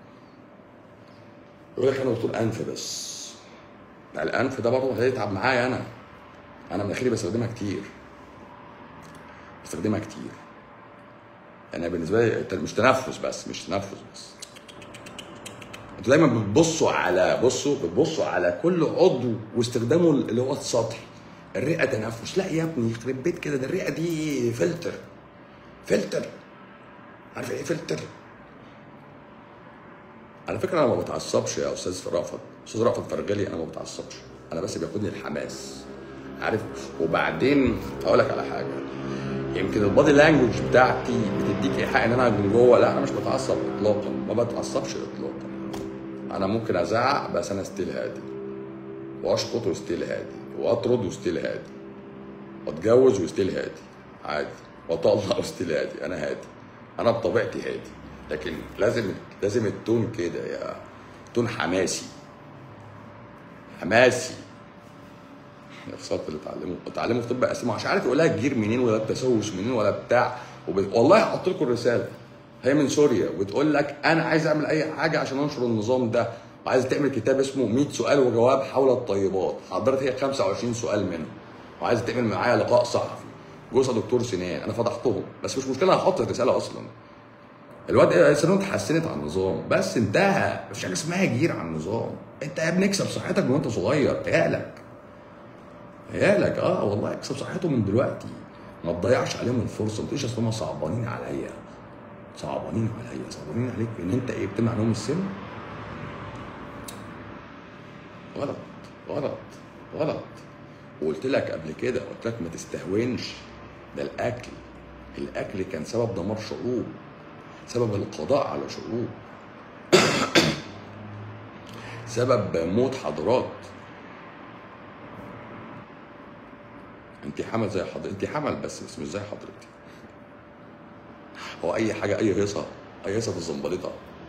يقول لك انا دكتور انف بس لا، الانف ده برضه هيتعب معايا انا انا مناخيري بستخدمها كتير بستخدمها كتير انا بالنسبه لي الت- مش تنفس بس مش تنفس بس انتوا دايما بتبصوا على بصوا بتبصوا على كل عضو واستخدامه اللي هو السطحي الرئه تنفس لا يا ابني يخرب بيت كده ده الرئه دي فلتر فلتر عارف ايه فلتر على فكره انا ما بتعصبش يا استاذ رأفت استاذ رأفت فرجلي انا ما بتعصبش انا بس بياخدني الحماس عارف وبعدين اقول لك على حاجه يمكن البادي لانجوج بتاعتي بتديك ايحاء ان انا من جوه لا انا مش بتعصب اطلاقا ما بتعصبش اطلاقا انا ممكن ازعق بس انا ستيل هادي واشقط وستيل هادي واطرد وستيل هادي واتجوز وستيل هادي عادي واطلق وستيل هادي انا هادي انا بطبيعتي هادي لكن لازم لازم التون كده يا تون حماسي حماسي يا خساره اللي اتعلموا اتعلموا في طب قسموا مش عارف يقول لها الجير منين ولا التسوس منين ولا بتاع وب... والله هحط لكم الرساله هي من سوريا وبتقول لك انا عايز اعمل اي حاجه عشان انشر النظام ده وعايز تعمل كتاب اسمه 100 سؤال وجواب حول الطيبات حضرت هي 25 سؤال منهم وعايز تعمل معايا لقاء صحفي جوزها دكتور سنان انا فضحتهم بس مش مشكله هحط الرساله اصلا الواد سنته اتحسنت على النظام بس انتهى مفيش حاجه اسمها جير على النظام انت يا ابني اكسب صحتك من وانت صغير عيالك عيالك اه والله اكسب صحتهم من دلوقتي ما تضيعش عليهم الفرصه ما تقولش اصل هم صعبانين عليا صعبانين عليا صعبانين عليك ان انت ايه بتمنع لهم السن غلط غلط غلط وقلت لك قبل كده قلت لك ما تستهونش ده الاكل الاكل كان سبب دمار شعوب سبب القضاء على شعوب سبب موت حضرات انت حمل زي حضرتك انت حمل بس بس مش زي حضرتك هو اي حاجه اي هيصه اي هيصه في الزنبلطه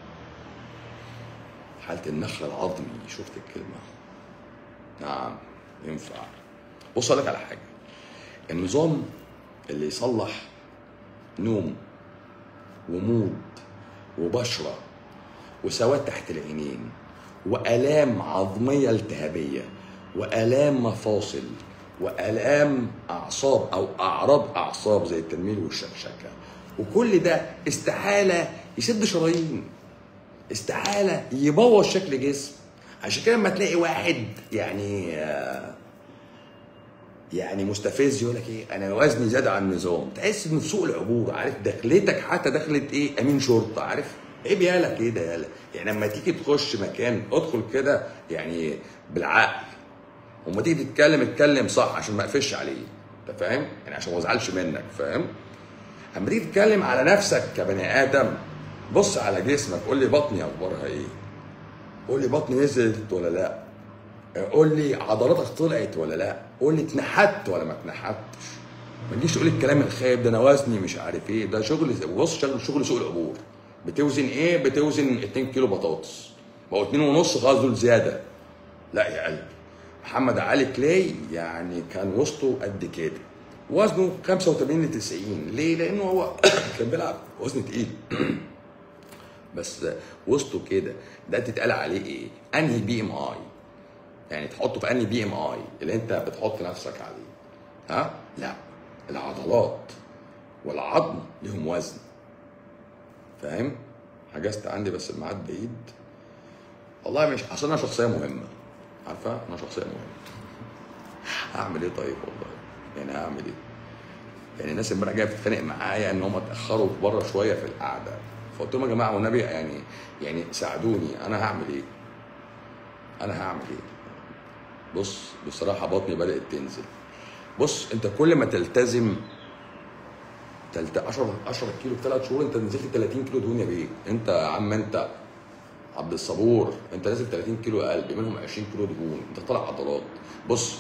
حاله النخل العظمي شفت الكلمه نعم ينفع بص اقول لك على حاجه النظام اللي يصلح نوم ومود وبشره وسواد تحت العينين والام عظميه التهابيه والام مفاصل والام اعصاب او اعراض اعصاب زي التنميل والشكشكه وكل ده استحاله يسد شرايين استحاله يبوظ شكل جسم عشان كده لما تلاقي واحد يعني آه، يعني مستفز يقول لك ايه انا وزني زاد عن النظام تحس انه في سوق العبور عارف دخلتك حتى دخلت ايه امين شرطه عارف ايه بيالا كده يالا يعني لما تيجي تخش مكان ادخل كده يعني بالعقل وما تيجي تتكلم اتكلم صح عشان ما اقفش عليه انت فاهم يعني عشان ما ازعلش منك فاهم اما تيجي تتكلم على نفسك كبني ادم بص على جسمك قول لي بطني اخبارها ايه قول لي بطني نزلت ولا لا قول لي عضلاتك طلعت ولا لا قول لي اتنحت ولا ما اتنحتش ما تجيش تقول الكلام الخايب ده انا وزني مش عارف ايه ده شغل بص شغل شغل سوق العبور بتوزن ايه بتوزن 2 كيلو بطاطس بقوا 2 ونص خلاص دول زياده لا يا قلبي محمد علي كلاي يعني كان وسطه قد كده وزنه 85 ل 90 ليه؟ لانه هو كان بيلعب وزن تقيل بس وسطه كده ده تتقال عليه ايه؟ انهي بي ام اي يعني تحطه في انهي بي ام اي اللي انت بتحط نفسك عليه ها؟ لا العضلات والعظم لهم وزن فاهم؟ حجزت عندي بس الميعاد بعيد والله مش اصل انا شخصيه مهمه عارفه؟ انا شخصيه مهمه هعمل ايه طيب والله؟ يعني هعمل ايه؟ يعني الناس امبارح جايه بتتخانق معايا ان هم اتاخروا بره شويه في القعده فقلت لهم يا جماعه والنبي يعني يعني ساعدوني انا هعمل ايه؟ انا هعمل ايه؟ بص بصراحه بطني بدات تنزل بص انت كل ما تلتزم تلت 10 10 كيلو في ثلاث شهور انت نزلت 30 كيلو دهون يا بيه انت يا عم انت عبد الصبور انت نازل 30 كيلو قلب منهم 20 كيلو دهون انت طالع عضلات بص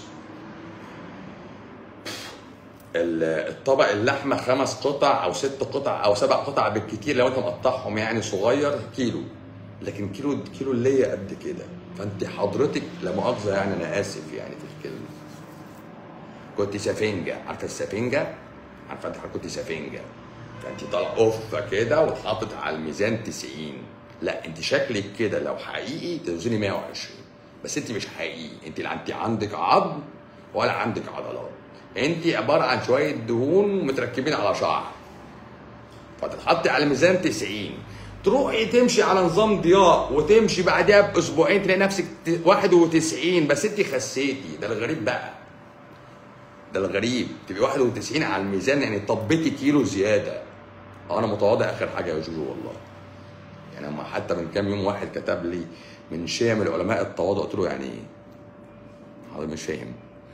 ال- الطبق اللحمه خمس قطع او ست قطع او سبع قطع بالكتير لو انت مقطعهم يعني صغير كيلو لكن كيلو كيلو اللي قد كده فانت حضرتك لا مؤاخذه يعني انا اسف يعني في الكلمه كنت سفنجه عارفه السفنجه عارفه انت كنت سفنجه فانت طالعه قفه كده واتحطت على الميزان 90 لا انت شكلك كده لو حقيقي توزني 120 بس انت مش حقيقي انت لا انت عندك عظم ولا عندك عضلات انت عباره عن شويه دهون متركبين على شعر فتتحطي على ميزان 90 تروحي تمشي على نظام ضياء وتمشي بعدها باسبوعين تلاقي نفسك 91 بس انت خسيتي ده الغريب بقى ده الغريب تبقي 91 على الميزان يعني طبيتي كيلو زياده اه انا متواضع اخر حاجه يا جوجو والله يعني اما حتى من كام يوم واحد كتب لي من شيم العلماء التواضع قلت له يعني ايه؟ حضرتك مش فاهم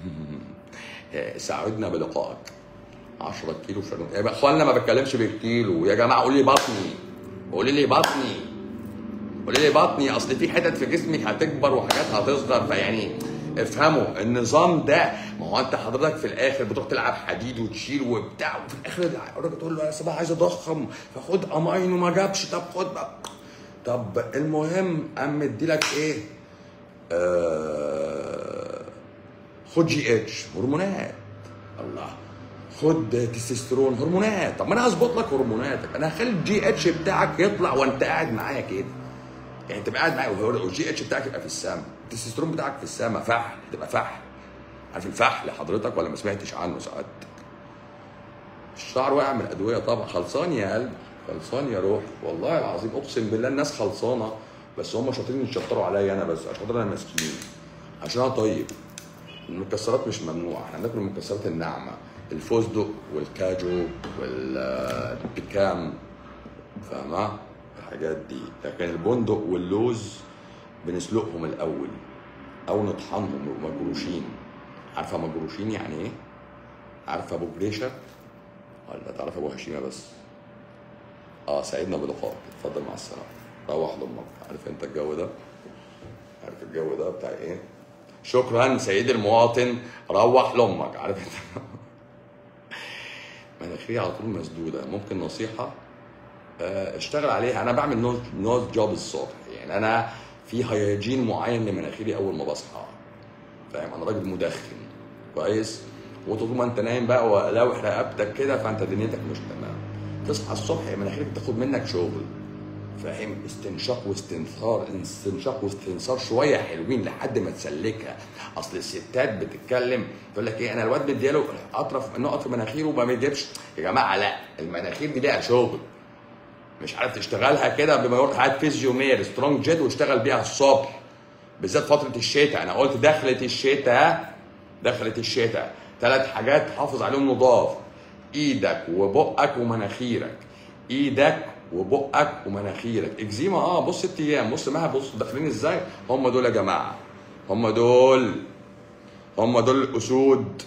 ساعدنا بلقائك 10 كيلو شنو يا اخوانا ما بتكلمش بالكيلو يا جماعه قولي لي بطني قولي لي بطني قولي لي بطني اصل في حتت في جسمك هتكبر وحاجات هتصغر فيعني افهموا النظام ده ما هو انت حضرتك في الاخر بتروح تلعب حديد وتشيل وبتاع وفي الاخر الراجل تقول له يا صباح عايز اضخم فخد اماين وما جابش طب خد بقى طب المهم قام مديلك ايه؟ آه خد جي اتش هرمونات الله خد تستوستيرون هرمونات طب ما انا هظبط لك هرموناتك انا هخلي الجي اتش بتاعك يطلع وانت قاعد معايا كده يعني تبقى قاعد معايا والجي اتش بتاعك يبقى في السما التستوستيرون بتاعك في السما فحل تبقى فحل عارف الفحل حضرتك ولا ما سمعتش عنه سعادتك الشعر واقع من الادويه طبعا خلصان يا قلبي خلصان يا روح والله العظيم اقسم بالله الناس خلصانه بس هم شاطرين يتشطروا عليا انا بس عشان خاطر انا مسكين عشان انا طيب المكسرات مش ممنوع احنا بناكل المكسرات الناعمه الفستق والكاجو والبيكام فاهمة الحاجات دي لكن البندق واللوز بنسلقهم الاول او نطحنهم يبقوا مجروشين عارفه مجروشين يعني ايه عارفه ابو جريشه ولا تعرف ابو هشيمه بس اه سعدنا بلقائك اتفضل مع السلامه روح لامك عارف انت الجو ده عارف الجو ده بتاع ايه شكرا سيدي المواطن روح لامك عارف انت مناخيري على طول مسدوده ممكن نصيحه آه، اشتغل عليها انا بعمل نوز نوز جوب الصبح يعني انا في هيجين معين لمناخيري اول ما بصحى فاهم انا راجل مدخن كويس وطول ما انت نايم بقى ولوح رقبتك كده فانت دنيتك مش تمام تصحى الصبح مناخيرك بتاخد منك شغل فاهم استنشاق واستنثار استنشاق واستنثار شويه حلوين لحد ما تسلكها اصل الستات بتتكلم تقول لك ايه انا الواد مدياله اطرف نقط في مناخيره وما بيجيبش يا جماعه لا المناخير دي ليها شغل مش عارف تشتغلها كده بما يرضي هات فيزيومير سترونج جيت واشتغل بيها الصبح بالذات فتره الشتاء انا قلت دخلت الشتاء دخلت الشتاء ثلاث حاجات حافظ عليهم نضاف ايدك وبقك ومناخيرك ايدك وبقك ومناخيرك اكزيما اه بص ست ايام بص مها بص داخلين ازاي هم دول يا جماعه هم دول هم دول الاسود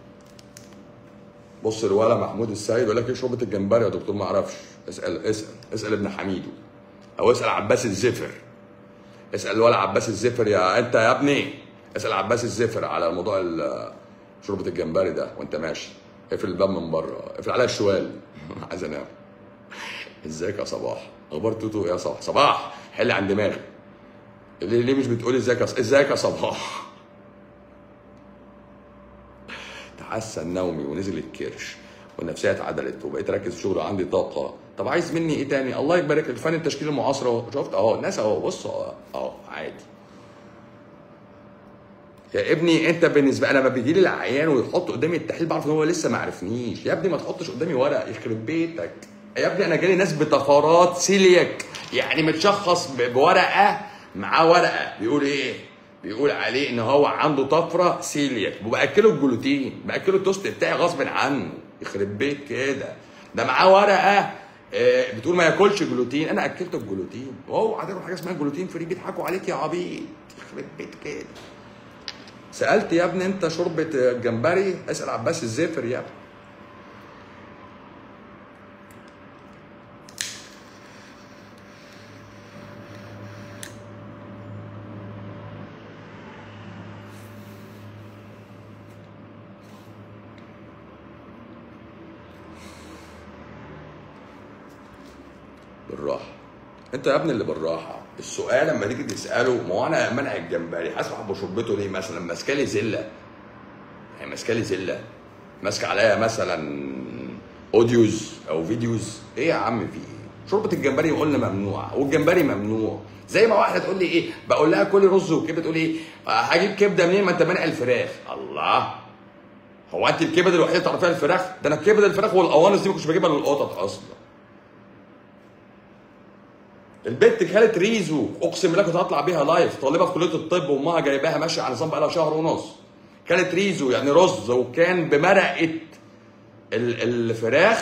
بص الولا محمود السيد يقول لك ايه شوربه الجمبري يا دكتور ما اعرفش اسال اسال اسال ابن حميدو او اسال عباس الزفر اسال الولا عباس الزفر يا انت يا ابني اسال عباس الزفر على موضوع ال- شوربه الجمبري ده وانت ماشي اقفل الباب من بره اقفل عليها الشوال عايز انام ازيك يا صباح اخبار توتو إيه يا صباح صباح حل عن دماغي ليه ليه مش بتقولي ازيك يا ص- ازيك يا صباح تحسن نومي ونزل الكرش والنفسيه اتعدلت وبقيت اركز في شغلي وعندي طاقه طب عايز مني ايه تاني الله يبارك لك فن التشكيل المعاصر اهو شفت اهو الناس اهو بص اهو اهو عادي يا ابني انت بالنسبه انا لما بيجي لي العيان ويحط قدامي التحليل بعرف ان هو لسه ما عرفنيش يا ابني ما تحطش قدامي ورق يخرب بيتك يا ابني انا جالي ناس بطفرات سيلياك يعني متشخص ب- بورقه معاه ورقه بيقول ايه بيقول عليه ان هو عنده طفره سيلياك وباكله الجلوتين باكله التوست بتاعي غصب عنه يخرب بيت كده ده معاه ورقه آه، بتقول ما ياكلش جلوتين انا اكلته الجلوتين وهو هتاكل حاجه اسمها جلوتين فري بيضحكوا عليك يا عبيط يخرب بيت كده سالت يا ابني انت شوربه الجمبري اسال عباس الزفر يا ابني بالراحه انت يا ابني اللي بالراحه السؤال لما تيجي تساله ما هو انا منع الجمبري هسمح بشربته ليه مثلا ماسكه لي زله يعني ماسكه لي زله ماسكه عليا مثلا اوديوز او فيديوز ايه يا عم في ايه شوربه الجمبري قلنا ممنوع والجمبري ممنوع زي ما واحده تقول لي ايه بقول لها كلي رز وكبده تقول ايه آه، هجيب كبده منين ما انت مانع الفراخ الله هو انت الكبد الوحيده اللي تعرفيها الفراخ ده انا الكبد الفراخ والقوانص دي ما كنتش بجيبها للقطط اصلا البنت كانت ريزو اقسم بالله كنت هطلع بيها لايف طالبه في كليه الطب وامها جايباها ماشيه على نظام بقالها شهر ونص كانت ريزو يعني رز وكان بمرقه ال- الفراخ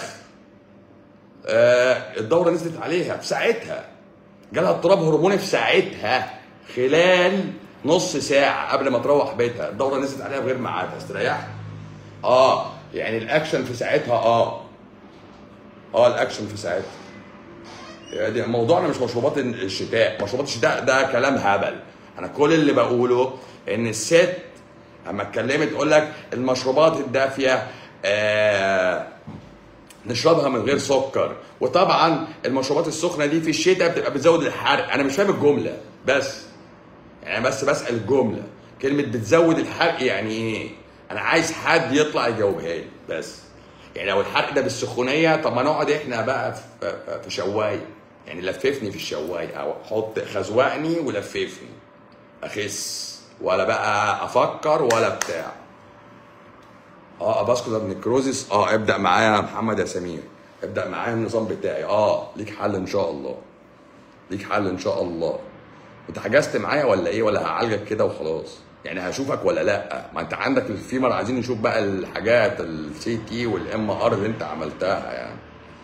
آه الدوره نزلت عليها في ساعتها جالها اضطراب هرموني في ساعتها خلال نص ساعه قبل ما تروح بيتها الدوره نزلت عليها بغير ميعادها استريحت اه يعني الاكشن في ساعتها اه اه الاكشن في ساعتها يعني موضوعنا مش مشروبات الشتاء مشروبات الشتاء ده كلام هبل انا كل اللي بقوله ان الست اما اتكلمت تقول لك المشروبات الدافيه آه نشربها من غير سكر وطبعا المشروبات السخنه دي في الشتاء بتبقى بتزود الحرق انا مش فاهم الجمله بس يعني أنا بس بسال الجمله كلمه بتزود الحرق يعني ايه انا عايز حد يطلع يجاوبها لي بس يعني لو الحرق ده بالسخونيه طب ما نقعد احنا بقى في, في شوايه يعني لففني في الشوايه او حط خزوقني ولففني اخس ولا بقى افكر ولا بتاع اه اباسكولار نكروزيس اه ابدا معايا يا محمد يا سمير ابدا معايا النظام بتاعي اه ليك حل ان شاء الله ليك حل ان شاء الله انت حجزت معايا ولا ايه ولا هعالجك كده وخلاص يعني هشوفك ولا لا ما انت عندك الفيمر عايزين نشوف بقى الحاجات السي تي والام ار اللي انت عملتها يعني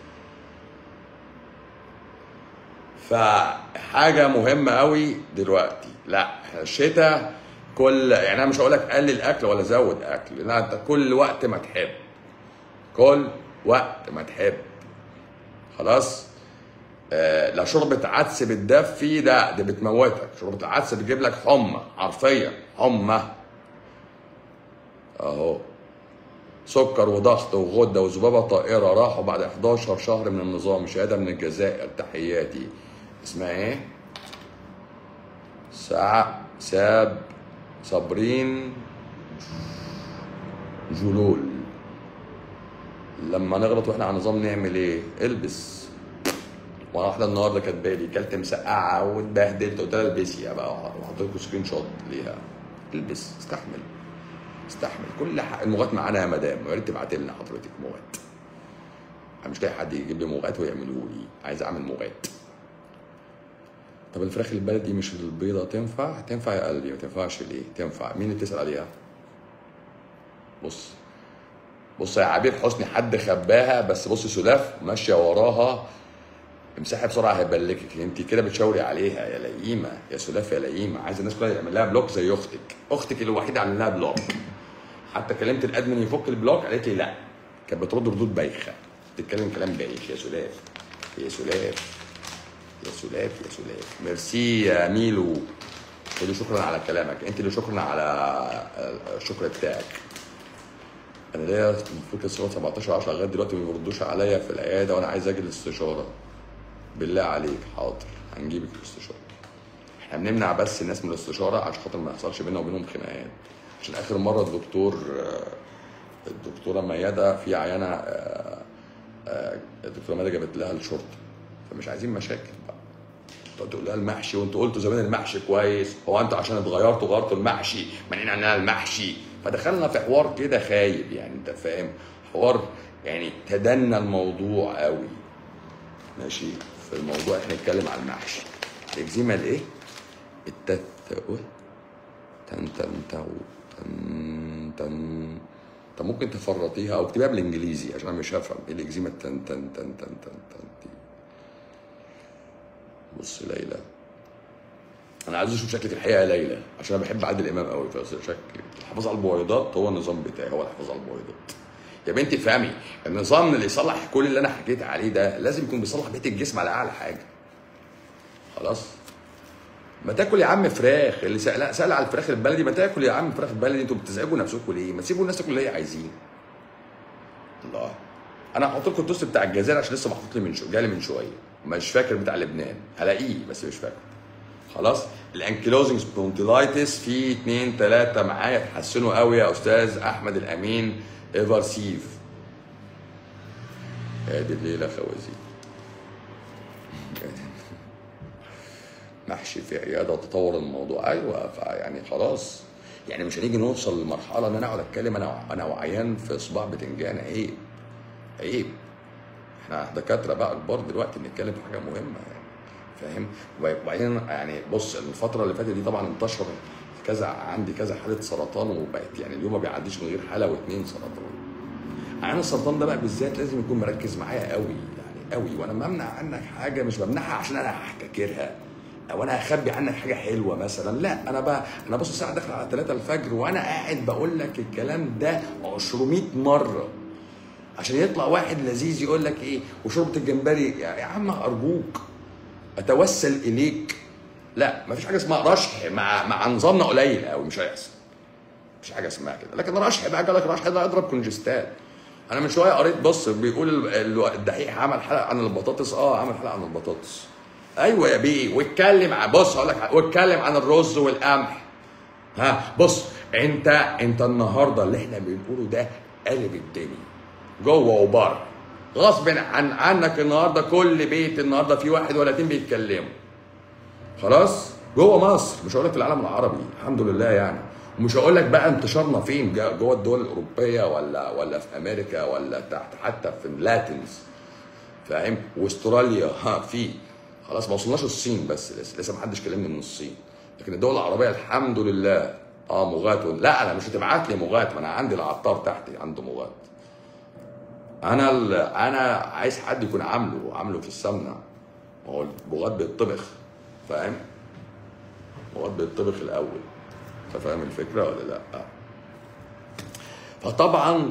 فحاجه مهمه قوي دلوقتي لا الشتاء كل يعني انا مش هقول لك قلل اكل ولا زود اكل لا انت كل وقت ما تحب كل وقت ما تحب خلاص آه لا شوربه عدس بتدفي ده دي بتموتك شوربه العدس بتجيب لك حمى حرفيا حمى اهو سكر وضغط وغده وذبابه طائره راحوا بعد 11 شهر من النظام شهاده من الجزائر تحياتي اسمها ايه؟ سع ساب صابرين جلول لما نغلط واحنا على نظام نعمل ايه؟ البس وانا واحده النهارده كاتبه لي كلت مسقعه واتبهدلت قلت لها البسي يا بقى وحطيت لكم سكرين شوت ليها البس استحمل استحمل كل حق الموغات معانا يا مدام يا ريت تبعت لنا حضرتك موغات انا مش لاقي حد يجيب لي موغات ويعملوا لي عايز اعمل موغات طب الفراخ البلدي مش البيضة تنفع؟ تنفع يا قلبي ما تنفعش ليه؟ تنفع مين اللي بتسأل عليها؟ بص بص يا عبير حسني حد خباها بس بص سلاف ماشية وراها امسحي بسرعة هيبلكك انت كده بتشاوري عليها يا لئيمة يا سلاف يا لئيمة عايز الناس كلها يعمل لها بلوك زي اختك اختك الوحيدة عامل لها بلوك حتى كلمت الادمن يفك البلوك قالت لي لا كانت بترد ردود بايخة بتتكلم كلام بايخ يا سلاف يا سلاف يا سلاف يا سلاف ميرسي يا ميلو انت اللي شكرا على كلامك انت اللي شكرا على الشكر بتاعك انا ليا المفروض لسه 17 10 لغايه دلوقتي ما بيردوش عليا في العياده وانا عايز اجي الاستشاره بالله عليك حاضر هنجيبك الاستشاره احنا بنمنع بس الناس من الاستشاره عشان خاطر ما يحصلش بيننا وبينهم خناقات عشان اخر مره الدكتور الدكتوره ميادة في عيانه آه، آه، الدكتوره ميادة جابت لها الشرطه فمش عايزين مشاكل بقى تقعد تقول لها المحشي وانتوا قلتوا زمان المحشي كويس هو انتوا عشان اتغيرتوا غيرتوا المحشي مانعين عننا المحشي فدخلنا في حوار كده خايب يعني انت فاهم حوار يعني تدنى الموضوع قوي ماشي في الموضوع احنا نتكلم على المحشي الاكزيما الايه التت تن تن تو تن تن انت ممكن تفرطيها او اكتبيها بالانجليزي عشان انا مش هفهم ايه الاكزيما التن تن تن تن تن تن دي بص ليلى انا عايز اشوف شكلك الحقيقه يا ليلى عشان انا بحب عادل امام قوي فشكل الحفاظ على البويضات هو النظام بتاعي هو الحفاظ على البويضات يا بنتي افهمي النظام اللي يصلح كل اللي انا حكيت عليه ده لازم يكون بيصلح بيت الجسم على اعلى حاجه خلاص ما تاكل يا عم فراخ اللي سأل, سأل على الفراخ البلدي ما تاكل يا عم فراخ البلدي انتوا بتزعجوا نفسكم ليه؟ ما تسيبوا الناس تاكل اللي هي عايزين. الله انا هحط لكم التوست بتاع الجزائر عشان لسه محطوط لي من شو جالي من شويه مش فاكر بتاع لبنان هلاقيه بس مش فاكر خلاص الانكيلوزنج سبونتيلايتس في اتنين تلاته معايا اتحسنوا قوي يا استاذ احمد الامين ايفر سيف ادي الليله خوازيق محشي في عياده تطور الموضوع ايوه فيعني خلاص يعني مش هنيجي نوصل لمرحله ان انا اقعد اتكلم انا انا وعيان في صباع بتنجان عيب عيب احنا دكاتره بقى كبار دلوقتي بنتكلم في حاجه مهمه يعني فاهم وبعدين يعني بص الفتره اللي فاتت دي طبعا انتشر كذا عندي كذا حاله سرطان وبقت يعني اليوم ما بيعديش من غير حاله واثنين سرطان عيان السرطان ده بقى بالذات لازم يكون مركز معايا قوي يعني قوي وانا بمنع عنك حاجه مش بمنعها عشان انا هحتكرها او انا هخبي عنك حاجه حلوه مثلا لا انا بقى انا بص الساعه داخله على 3 الفجر وانا قاعد بقول لك الكلام ده 200 مره عشان يطلع واحد لذيذ يقول لك ايه وشوربه الجمبري يا يا عم ارجوك اتوسل اليك لا مفيش حاجه اسمها رشح مع مع نظامنا قليل قوي مش هيحصل مفيش حاجه اسمها كده لكن رشح بقى قال لك رشح ده اضرب كونجستات انا من شويه قريت بص بيقول ال- ال- الدحيح عمل حلقه عن البطاطس اه عمل حلقه عن البطاطس ايوه يا بيه واتكلم عن بص هقول لك واتكلم عن الرز والقمح ها بص انت انت النهارده اللي احنا بنقوله ده قلب الدنيا جوه وبره غصب عن عنك النهارده كل بيت النهارده في واحد ولا اتنين بيتكلموا خلاص جوه مصر مش هقول لك في العالم العربي الحمد لله يعني ومش هقول لك بقى انتشارنا فين جا- جوه الدول الاوروبيه ولا ولا في امريكا ولا تحت حتى في اللاتنز فاهم واستراليا ها في خلاص ما وصلناش الصين بس لسه لسه ما حدش كلمني من الصين لكن الدول العربيه الحمد لله اه مغات و- لا انا مش هتبعت لي مغات ما انا عندي العطار تحتي عنده مغات انا ال- انا عايز حد يكون عامله عامله في السمنه ما هو البغاد بيتطبخ فاهم البغاد بيتطبخ الاول انت فاهم الفكره ولا لا فطبعا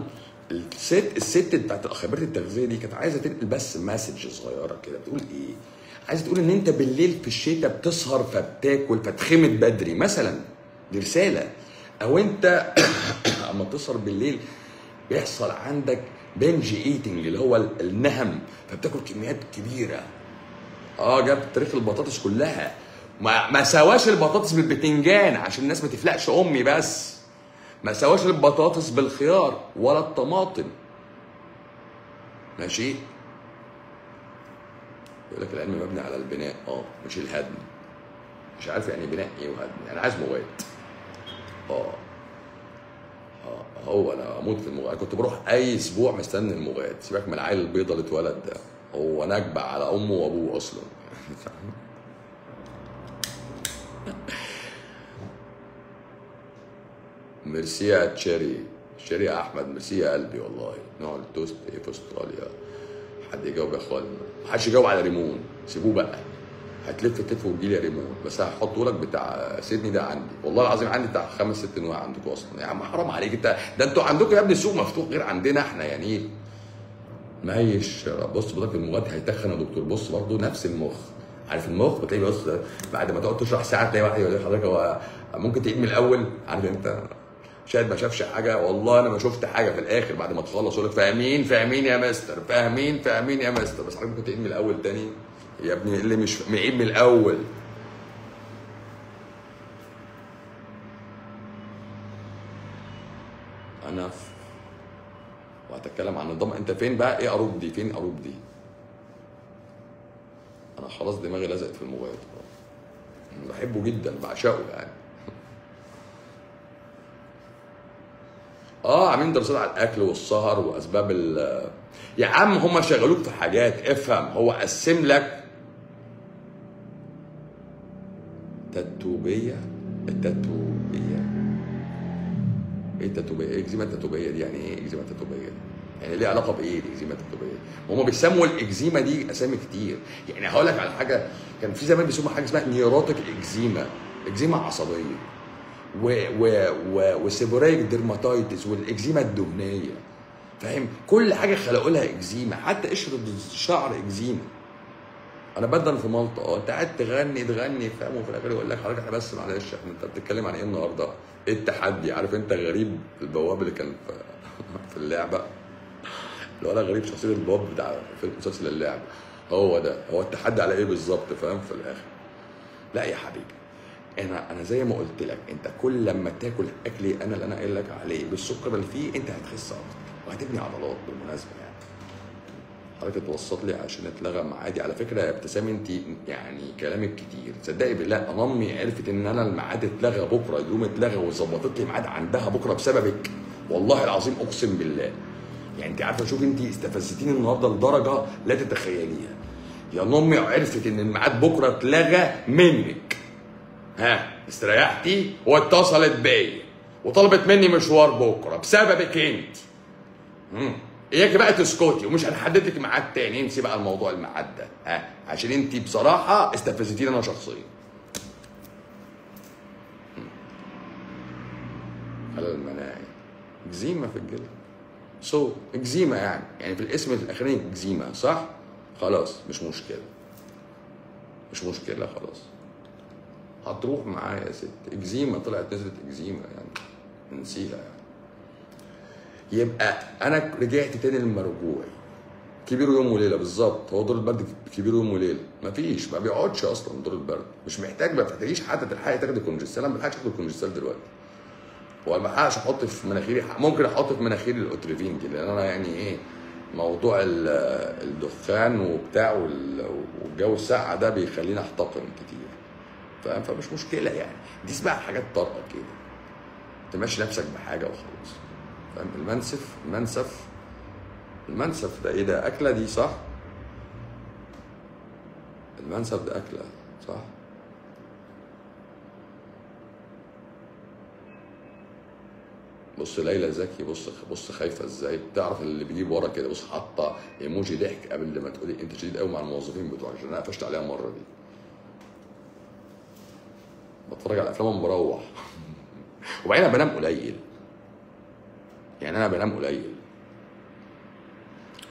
الست الست بتاعت خبيره التغذيه دي كانت عايزه تنقل بس مسج صغيره كده بتقول ايه؟ عايزه تقول ان انت بالليل في الشتاء بتسهر فبتاكل فتخمد بدري مثلا دي رساله او انت اما بتسهر بالليل بيحصل عندك بنج ايتنج اللي هو النهم فبتاكل كميات كبيره اه جاب تاريخ البطاطس كلها ما ما سواش البطاطس بالبتنجان عشان الناس ما تفلقش امي بس ما سواش البطاطس بالخيار ولا الطماطم ماشي يقول لك العلم مبني على البناء اه مش الهدم مش عارف يعني بناء ايه وهدم يعني عايز مواد اه اه هو انا اموت في المغاد كنت بروح اي اسبوع مستني المغاد سيبك من العيل البيضه اللي اتولد ده هو نكبه على امه وابوه اصلا ميرسي يا تشيري تشيري يا احمد ميرسي يا قلبي والله نوع التوست ايه في استراليا حد يجاوب يا اخوانا محدش يجاوب على ريمون سيبوه بقى هتلف تلف وتجيلي يا ريمون بس هحطه لك بتاع سيدني ده عندي والله العظيم عندي بتاع خمس ست انواع عندكم اصلا يا عم حرام عليك انت ده انتوا عندكم يا ابني السوق مفتوح غير عندنا احنا يعني ايه مهيش بص بقولك المغاد هيتخن يا دكتور بص برضه نفس المخ عارف المخ بتلاقي بص بعد ما تقعد تشرح ساعه تلاقي واحد يقول لحضرتك هو ممكن تعيد من الاول عارف انت شاهد ما شافش حاجه والله انا ما شفت حاجه في الاخر بعد ما تخلص يقول لك فاهمين فاهمين يا مستر فاهمين فاهمين يا مستر بس حضرتك ممكن تعيد من الاول تاني يا ابني اللي مش معيد من الاول انا في وهتكلم عن النظام انت فين بقى ايه اروب دي فين اروب دي انا خلاص دماغي لزقت في الموبايل بحبه جدا بعشقه يعني اه عاملين دراسات على الاكل والسهر واسباب ال يا عم هم شغلوك في حاجات افهم هو قسم لك تتوبيه التتوبيه ايه التتوبيه؟ ايه اكزيما التتوبيه دي يعني ايه اكزيما التتوبيه دي؟ يعني ليه علاقه بايه الاكزيما التتوبيه؟ هم بيسموا الاكزيما دي اسامي كتير يعني هقول لك على حاجه كان في زمان بيسموا حاجه اسمها نيوروتيك اكزيما اكزيما عصبيه و و و وسيبوريك ديرماتايتس والاكزيما الدهنيه فاهم كل حاجه خلقوا لها اكزيما حتى قشره الشعر اكزيما انا بدل في مالطا اه انت قاعد تغني تغني فاهم وفي الاخر يقول لك حضرتك احنا بس معلش احنا انت بتتكلم عن ايه النهارده؟ ايه التحدي؟ عارف انت غريب البواب اللي كان في, في اللعبه اللي هو انا غريب شخصيه البواب بتاع في مسلسل اللعبه هو ده هو التحدي على ايه بالظبط فاهم في الاخر لا يا حبيبي انا انا زي ما قلت لك انت كل لما تاكل اكلي انا اللي انا قايل لك عليه بالسكر اللي فيه انت هتخس اكتر وهتبني عضلات بالمناسبه يعني حضرتك اتوسط لي عشان اتلغى معادي على فكره يا ابتسام انت يعني كلامك كتير تصدقي بالله انا امي عرفت ان انا الميعاد اتلغى بكره اليوم اتلغى وظبطت لي ميعاد عندها بكره بسببك والله العظيم اقسم بالله يعني انت عارفه شوف انت استفزتيني النهارده لدرجه لا تتخيليها يا امي عرفت ان الميعاد بكره اتلغى منك ها استريحتي واتصلت بيا وطلبت مني مشوار بكره بسببك انت مم. اياكي بقى تسكتي ومش هنحدد لك ميعاد تاني انسي بقى الموضوع الميعاد ده ها عشان انت بصراحه استفزتيني انا شخصيا على المناعي اكزيما في الجلد سو so, اكزيما يعني يعني في الاسم الاخراني اكزيما صح خلاص مش مشكله مش مشكله خلاص هتروح معايا يا ست اكزيما طلعت نزلت اكزيما يعني نسيها يعني يبقى انا رجعت تاني للمرجوع كبير يوم وليله بالظبط هو دور البرد كبير يوم وليله مفيش ما بيقعدش اصلا دور البرد مش محتاج ما بتحتاجيش حتى تلحقي تاخدي كونجستال انا ما بلحقش اخد كونجستال دلوقتي وما بلحقش احط في مناخيري ممكن احط في مناخيري الاوتريفين دي لان انا يعني ايه موضوع الدخان وبتاع والجو الساقع ده بيخليني احتقن كتير فاهم فمش مشكله يعني دي اسمها حاجات طارئه كده تمشي نفسك بحاجه وخلاص فاهم المنسف المنسف المنسف ده ايه ده اكله دي صح المنسف ده اكله صح بص ليلى زكي بص بص خايفه ازاي بتعرف اللي بيجيب ورا كده بص حاطه ايموجي ضحك قبل ما تقولي انت شديد قوي مع الموظفين بتوعك عشان انا قفشت عليها مره دي بتفرج على افلام مروح وبعدين انا بنام قليل يعني انا بنام قليل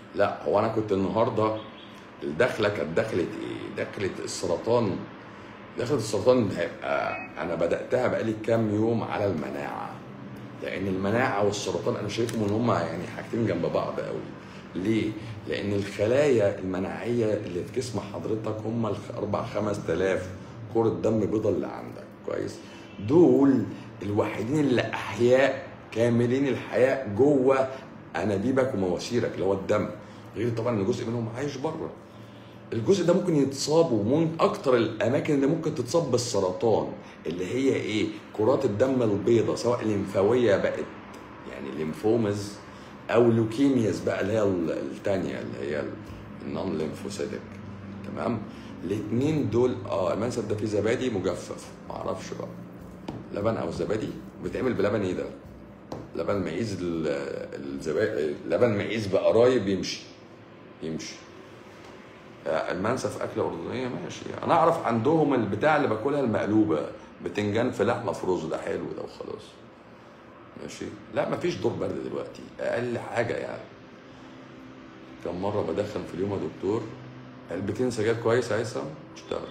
لا هو انا كنت النهارده الدخله كانت دخله ايه؟ دخله السرطان دخله السرطان هيبقى انا بداتها بقالي كام يوم على المناعه لان المناعه والسرطان انا شايفهم ان هم يعني حاجتين جنب بعض قوي ليه؟ لان الخلايا المناعيه اللي في جسم حضرتك هم ال 4 5000 كره دم بيضاء اللي عندك كويس؟ دول الوحيدين اللي احياء كاملين الحياه جوه انابيبك ومواسيرك اللي هو الدم غير طبعا ان جزء منهم عايش بره الجزء ده ممكن يتصاب ومن اكتر الاماكن اللي ممكن تتصاب بالسرطان اللي هي ايه كرات الدم البيضاء سواء ليمفاويه بقت يعني ليمفومز او لوكيمياز بقى اللي هي الثانيه اللي هي النون ليمفوسيتك تمام الاثنين دول اه المنسف ده فيه زبادي مجفف معرفش بقى لبن او زبادي بيتعمل بلبن ايه ده لبن معيز الزبادي لبن معيز بقرايب يمشي يمشي المنسف اكله اردنيه ماشي انا اعرف عندهم البتاع اللي باكلها المقلوبه بتنجان في لحمه في رز ده حلو ده وخلاص ماشي لا مفيش دور برد دلوقتي اقل حاجه يعني كم مره بدخن في اليوم يا دكتور علبتين سجاير كويس يا هيثم اشتغل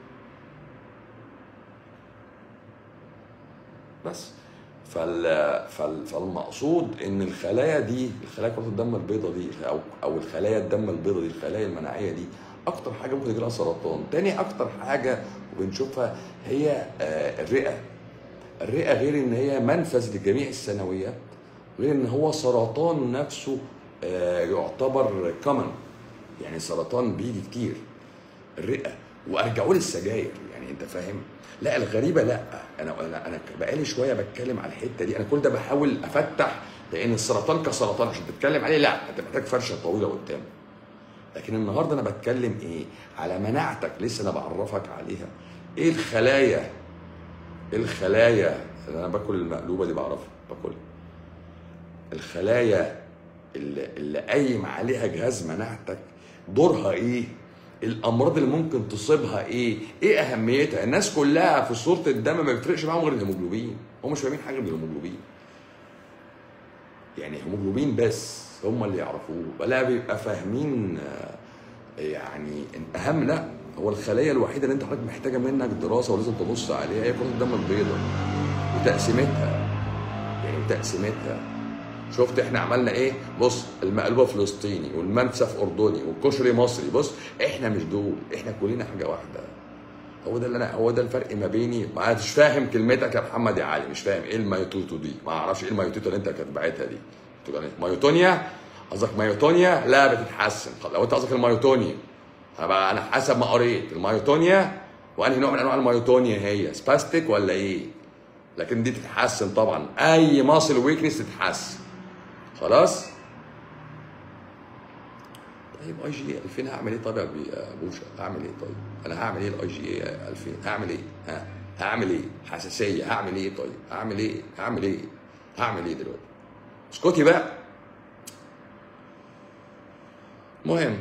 بس فال... فال... فالمقصود ان الخلايا دي الخلايا كرات الدم البيضاء دي او او الخلايا الدم البيضاء دي الخلايا المناعيه دي اكتر حاجه ممكن يجيلها سرطان تاني اكتر حاجه وبنشوفها هي الرئه الرئه غير ان هي منفذ لجميع الثانويات غير ان هو سرطان نفسه يعتبر كومن يعني سرطان بيجي كتير الرئه وارجعوا للسجاير يعني انت فاهم لا الغريبه لا انا انا انا بقالي شويه بتكلم على الحته دي انا كل ده بحاول افتح لان السرطان كسرطان عشان تتكلم عليه لا انت محتاج فرشه طويله قدام لكن النهارده انا بتكلم ايه على مناعتك لسه انا بعرفك عليها ايه الخلايا ايه الخلايا اللي انا باكل المقلوبه دي بعرفها باكلها الخلايا اللي, اللي قايم عليها جهاز مناعتك دورها ايه الامراض اللي ممكن تصيبها ايه ايه اهميتها الناس كلها في صوره الدم ما بيفرقش معاهم غير الهيموجلوبين هم مش فاهمين حاجه غير الهيموجلوبين يعني هيموجلوبين بس هم اللي يعرفوه ولا بيبقى فاهمين يعني اهم لا هو الخليه الوحيده اللي انت حضرتك محتاجه منك دراسه ولازم تبص عليها هي كره الدم البيضاء وتقسيمتها يعني وتقسيمتها شفت احنا عملنا ايه بص المقلوبه فلسطيني والمنسف اردني والكشري مصري بص احنا مش دول احنا كلنا حاجه واحده هو ده اللي انا هو ده الفرق ما بيني ما مش فاهم كلمتك يا محمد يا علي مش فاهم ايه المايوتوتو دي ما اعرفش ايه المايوتوتو اللي انت كانت باعتها دي مايوتونيا قصدك مايوتونيا لا بتتحسن لو انت قصدك المايوتونيا انا انا حسب ما قريت المايوتونيا وانهي نوع من انواع المايوتونيا هي سباستيك ولا ايه لكن دي تتحسن طبعا اي ماسل ويكنس تتحسن خلاص طيب اي جي 2000 هعمل ايه طيب يا بوشا هعمل ايه طيب انا هعمل ايه الاي جي 2000 هعمل ايه ها هعمل ايه حساسيه هعمل ايه طيب هعمل ايه هعمل ايه هعمل ايه دلوقتي اسكتي بقى مهم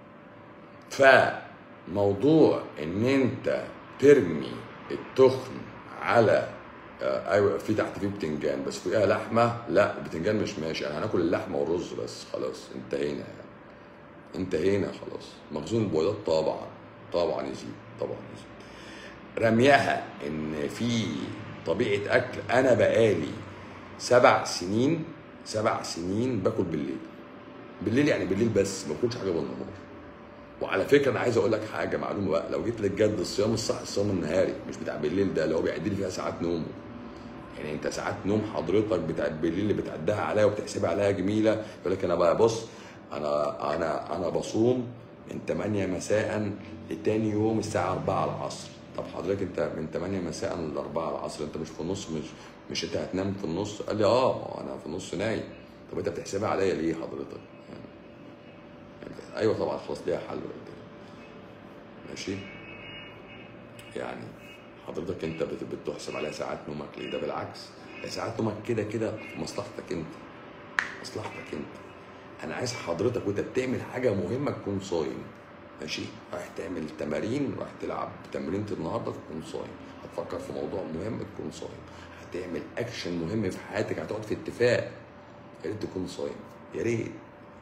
فموضوع ان انت ترمي التخن على آه ايوه في تحت فيه بتنجان بس فيها لحمه لا البتنجان مش ماشي يعني هناكل اللحمه والرز بس خلاص انتهينا يعني انتهينا خلاص مخزون البويضات طبعا طبعا يزيد طبعا يزيد رميها ان في طبيعه اكل انا بقالي سبع سنين سبع سنين باكل بالليل بالليل يعني بالليل بس ما باكلش حاجه بالنهار وعلى فكره انا عايز اقول لك حاجه معلومه بقى لو جيت للجد الصيام الصح الصيام النهاري مش بتاع بالليل ده اللي هو بيعد لي فيها ساعات نوم يعني انت ساعات نوم حضرتك بتاعت بالليل اللي بتعدها عليا وبتحسبها عليا جميله يقول لك انا بقى بص انا انا انا بصوم من 8 مساء لتاني يوم الساعه 4 العصر طب حضرتك انت من 8 مساء ل 4 العصر انت مش في النص مش مش انت هتنام في النص قال لي اه انا في النص نايم طب انت بتحسبها عليا ليه حضرتك يعني, يعني ايوه طبعا خلاص ليها حل ماشي يعني حضرتك انت بتحسب عليها ساعات نومك ليه ده بالعكس ساعات نومك كده كده في مصلحتك انت مصلحتك انت انا عايز حضرتك وانت بتعمل حاجه مهمه تكون صايم ماشي رايح تعمل تمارين رايح تلعب تمرينة النهارده تكون صايم هتفكر في موضوع مهم تكون صايم هتعمل اكشن مهم في حياتك هتقعد في اتفاق يا ريت تكون صايم يا ريت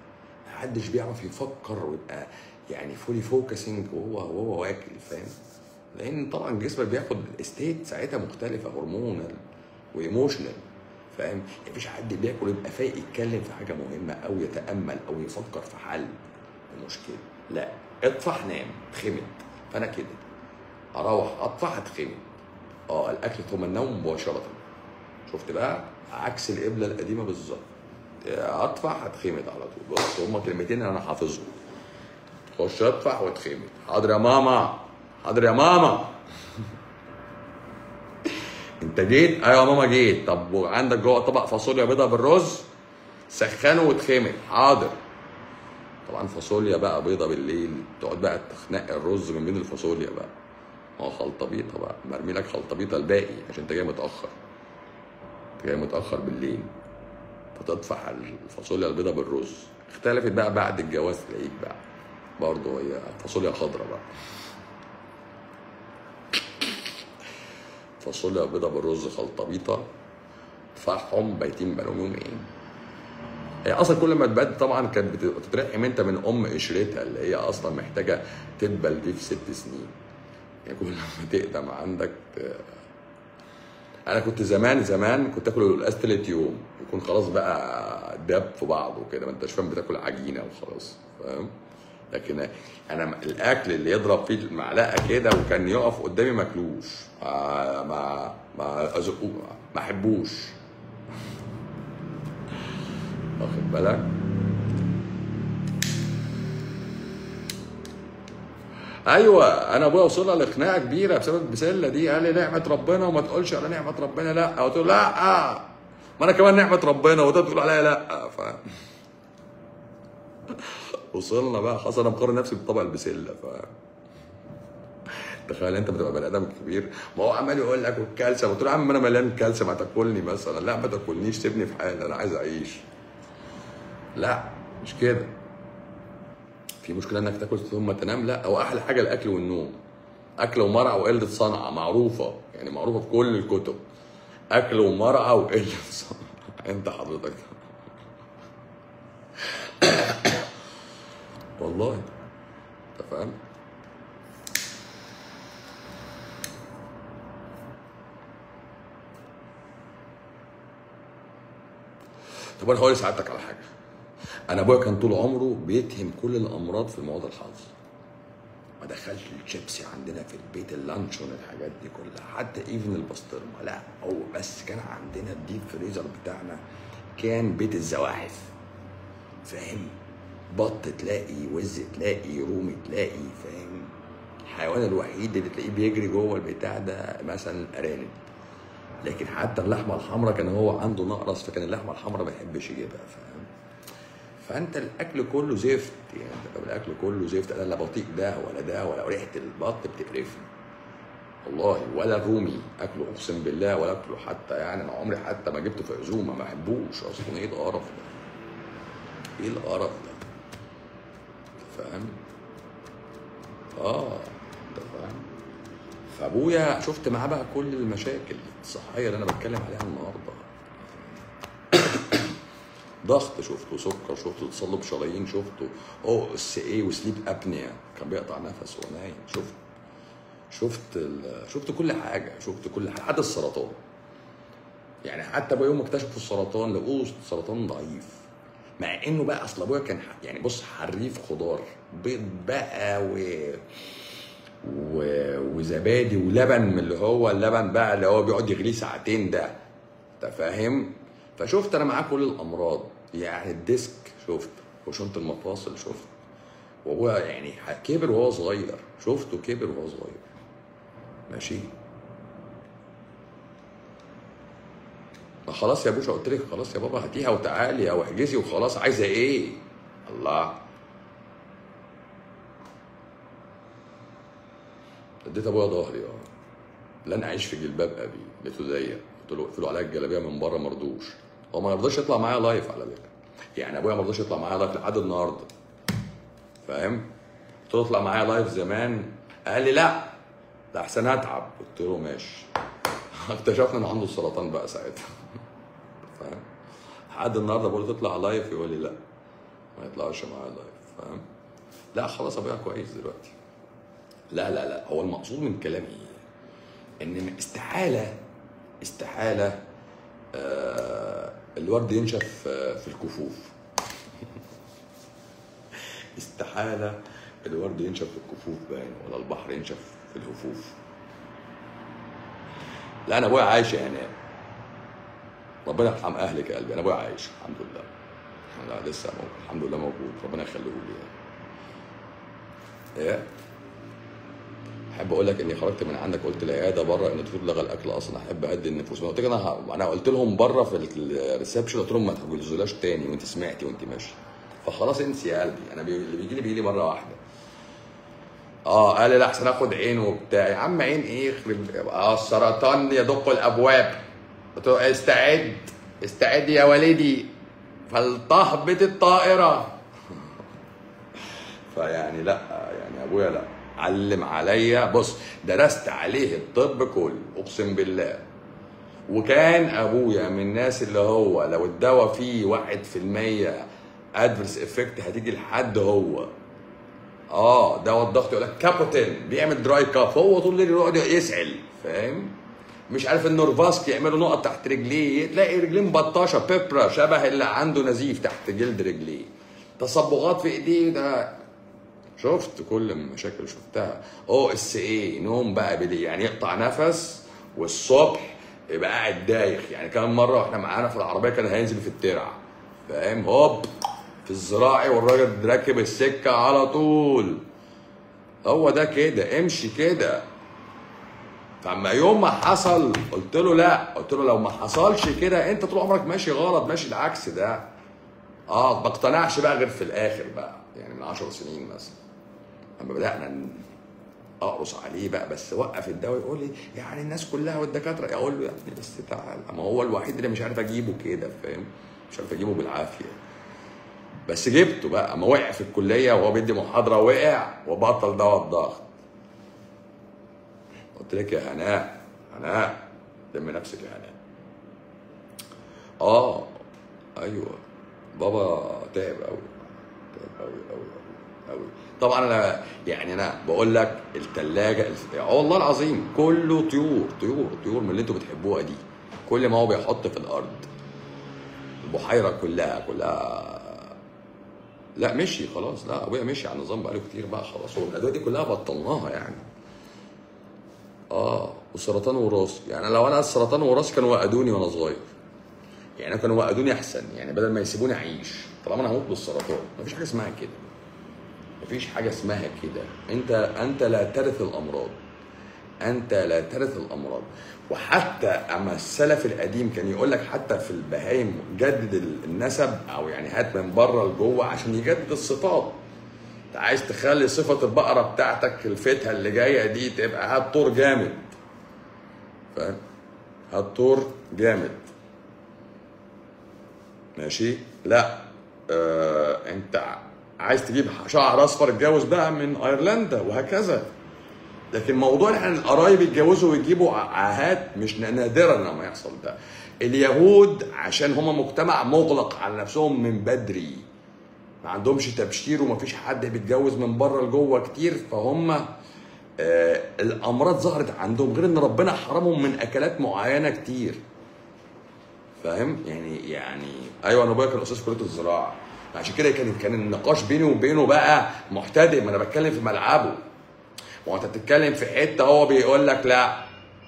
محدش بيعرف يفكر ويبقى يعني فولي فوكسنج وهو وهو واكل فاهم لان طبعا جسمك بياخد ستيت ساعتها مختلفه هرمونال وايموشنال فاهم مفيش حد بياكل يبقى فايق يتكلم في حاجه مهمه او يتامل او يفكر في حل المشكله لا اطفح نام اتخمد فانا كده اروح اطفح اتخمد اه الاكل ثم النوم مباشره شفت بقى عكس القبله القديمه بالظبط اطفح هتخمد على طول بص هما كلمتين انا حافظهم خش اطفح واتخمد حاضر يا ماما حاضر يا ماما انت جيت ايوه يا ماما جيت طب وعندك جوه طبق فاصوليا بيضه بالرز سخنه واتخمد حاضر طبعا فاصوليا بقى بيضه بالليل تقعد بقى تخنق الرز من بين الفاصوليا بقى ما هو خلطبيطه بقى مرمي لك خلطبيطه الباقي عشان انت جاي متاخر انت جاي متاخر بالليل فتطفح الفاصوليا البيضه بالرز اختلفت بقى بعد الجواز تلاقيك بقى برضه هي فاصوليا خضراء بقى فاصوليا بيضه بالرز خلطبيطه تفحهم بايتين بقالهم يومين هي اصلا كل ما تبات طبعا كانت بت- بتترحم انت من ام قشرتها اللي هي اصلا محتاجه تدبل دي في ست سنين يعني كل ما تقدم عندك ت- انا كنت زمان زمان كنت اكل القلقاس تالت يوم يكون خلاص بقى داب في بعضه كده ما انتش فاهم بتاكل عجينه وخلاص فاهم لكن انا الاكل اللي يضرب فيه المعلقه كده وكان يقف قدامي ماكلوش ما ما ما ازقوه ما احبوش واخد بالك ايوه انا ابويا وصلنا لخناقه كبيره بسبب البسله دي قال لي نعمه ربنا وما تقولش على نعمه ربنا لا قلت له لا ما انا كمان نعمه ربنا وانت بتقول عليا لا ف وصلنا بقى خلاص انا مقارن نفسي بطبق البسله ف تخيل انت بتبقى بني ادم كبير ما هو عمال يقول لك والكالسيوم قلت له يا عم انا مليان كالسيوم هتاكلني مثلا لا ما تاكلنيش سيبني في حالي انا عايز اعيش لا مش كده في مشكله انك تاكل ثم تنام لا هو احلى حاجه الاكل والنوم اكل ومرعى وقله صنعه معروفه يعني معروفه في كل الكتب اكل ومرعى وقله صنعه انت حضرتك والله انت فاهم طب انا هقول لسعادتك على حاجه انا ابويا كان طول عمره بيتهم كل الامراض في المواد الحظ ما دخلش الشيبسي عندنا في البيت اللانشون الحاجات دي كلها حتى ايفن البسطرمه لا هو بس كان عندنا الديب فريزر بتاعنا كان بيت الزواحف فاهم بط تلاقي وز تلاقي رومي تلاقي فاهم الحيوان الوحيد اللي تلاقيه بيجري جوه البتاع ده مثلا الارانب لكن حتى اللحمه الحمراء كان هو عنده نقرس فكان اللحمه الحمراء ما يحبش يجيبها فاهم فانت الاكل كله زفت يعني انت الاكل كله زفت انا لا بطيق ده ولا ده ولا ريحه البط بتقرفني والله ولا الرومي اكله اقسم بالله ولا اكله حتى يعني انا عمري حتى ما جبته في عزومه ما بحبوش اصلا ايه القرف ده ايه القرف ده أنت فاهم اه انت فاهم فابويا شفت معاه بقى كل المشاكل الصحيه اللي انا بتكلم عليها النهارده ضغط شفته سكر شفته تصلب شرايين شفته او اس اي وسليب ابنيا كان بيقطع نفس وهو نايم شفت شفت ال... شفت كل حاجه شفت كل حاجه حتى السرطان يعني حتى بقى يوم ما اكتشفوا السرطان لقوه سرطان ضعيف مع انه بقى اصل ابويا كان ح- يعني بص حريف خضار بيض بقى و و... وزبادي ولبن من اللي هو اللبن بقى اللي هو بيقعد يغليه ساعتين ده انت فاهم فشفت انا معاه كل الامراض يعني الديسك شفت خشونه المفاصل شفت وهو يعني ح- كبر وهو صغير شفته كبر وهو صغير ماشي ما خلاص يا باشا قلت لك خلاص يا بابا هاتيها وتعالي او احجزي وخلاص عايزه ايه الله اديت ابويا ظهري اه لن اعيش في جلباب ابي لقيته ضيق قلت له اقفلوا عليا الجلابيه من بره ما رضوش هو ما رضاش يطلع معايا لايف على فكره يعني ابويا ما رضاش يطلع معايا لايف لحد النهارده فاهم قلت له اطلع معايا لايف زمان قال لي لا ده احسن اتعب قلت له ماشي اكتشفنا ان عنده السرطان بقى ساعتها فاهم لحد النهارده بقول له تطلع لايف يقول لي لا ما يطلعش معايا لايف فاهم لا خلاص ابويا كويس دلوقتي لا لا لا هو المقصود من كلامي ايه ان استحاله استحاله آه الورد ينشف آه، في الكفوف استحاله الورد ينشف في الكفوف باين ولا البحر ينشف في الهفوف لا انا ابويا عايش يا هناء ربنا يرحم اهلك يا قلبي انا ابويا عايش الحمد لله لا لسه موجود الحمد لله موجود ربنا يخليه لي يعني. ايه احب اقول لك اني خرجت من عندك قلت العياده بره ان الدكتور لغى الاكل اصلا احب ادي النفوس ما قلت لك انا ه- انا قلت لهم بره في الريسبشن قلت لهم ما تحجزولاش تاني وانت سمعتي وانت ماشيه فخلاص انسي يا قلبي انا بي... اللي بيجي لي بيجي لي مره واحده اه قال لي لا احسن اخد عين وبتاع يا عم عين ايه يخرب اه السرطان يدق الابواب قلت له استعد استعد يا ولدي فلتهبط الطائره فيعني لا يعني ابويا لا علم عليا بص درست عليه الطب كله اقسم بالله وكان ابويا من الناس اللي هو لو الدواء فيه واحد في المية ادفرس افكت هتيجي لحد هو اه دواء الضغط يقول لك كابوتين بيعمل دراي كاف هو طول الليل يقعد يسعل فاهم مش عارف النورفاسك يعملوا نقط تحت رجليه تلاقي رجليه مبطشه بيبرا شبه اللي عنده نزيف تحت جلد رجليه تصبغات في ايديه ده شفت كل المشاكل اللي شفتها او اس اي نوم بقى بدي يعني يقطع نفس والصبح يبقى قاعد دايخ يعني كان مره واحنا معانا في العربيه كان هينزل في الترع فاهم هوب في الزراعي والراجل راكب السكه على طول هو ده كده امشي كده فاما يوم ما حصل قلت له لا قلت له لو ما حصلش كده انت طول عمرك ماشي غلط ماشي العكس ده اه ما اقتنعش بقى غير في الاخر بقى يعني من 10 سنين مثلا اما بدانا ن- اقرص عليه بقى بس وقف الدواء يقول لي يعني الناس كلها والدكاتره اقول له يا ابني بس تعال ما هو الوحيد اللي مش عارف اجيبه كده فاهم مش عارف اجيبه بالعافيه بس جبته بقى اما وقع في الكليه وهو بيدي محاضره وقع وبطل دواء الضغط قلت لك يا هناء هناء لم نفسك يا هناء اه ايوه بابا تعب قوي تعب قوي قوي قوي قوي طبعا انا يعني انا بقول لك الثلاجه اه والله العظيم كله طيور طيور طيور من اللي انتوا بتحبوها دي كل ما هو بيحط في الارض البحيره كلها كلها لا مشي خلاص لا ابويا مشي على النظام بقاله كتير بقى خلاص هو الادويه دي كلها بطلناها يعني اه والسرطان وراثي يعني لو انا السرطان وراثي كانوا وقدوني وانا صغير يعني كانوا وقدوني احسن يعني بدل ما يسيبوني اعيش طالما انا هموت بالسرطان مفيش حاجه اسمها كده مفيش حاجه اسمها كده انت انت لا ترث الامراض انت لا ترث الامراض وحتى اما السلف القديم كان يقول لك حتى في البهايم جدد النسب او يعني هات من بره لجوه عشان يجدد الصفات انت عايز تخلي صفه البقره بتاعتك الفتها اللي جايه دي تبقى هات طور جامد فاهم هات طور جامد ماشي لا آه انت عايز تجيب شعر اصفر اتجوز بقى من ايرلندا وهكذا لكن موضوع ان احنا القرايب يتجوزوا ويجيبوا عاهات مش نادرا لما يحصل ده اليهود عشان هم مجتمع مغلق على نفسهم من بدري ما عندهمش تبشير وما فيش حد بيتجوز من بره لجوه كتير فهم آه الامراض ظهرت عندهم غير ان ربنا حرمهم من اكلات معينه كتير فاهم يعني يعني ايوه انا ابويا كان استاذ كليه الزراعه عشان كده كان كان النقاش بيني وبينه بقى محتدم انا بتكلم في ملعبه ما هو انت بتتكلم في حته هو بيقول لك لا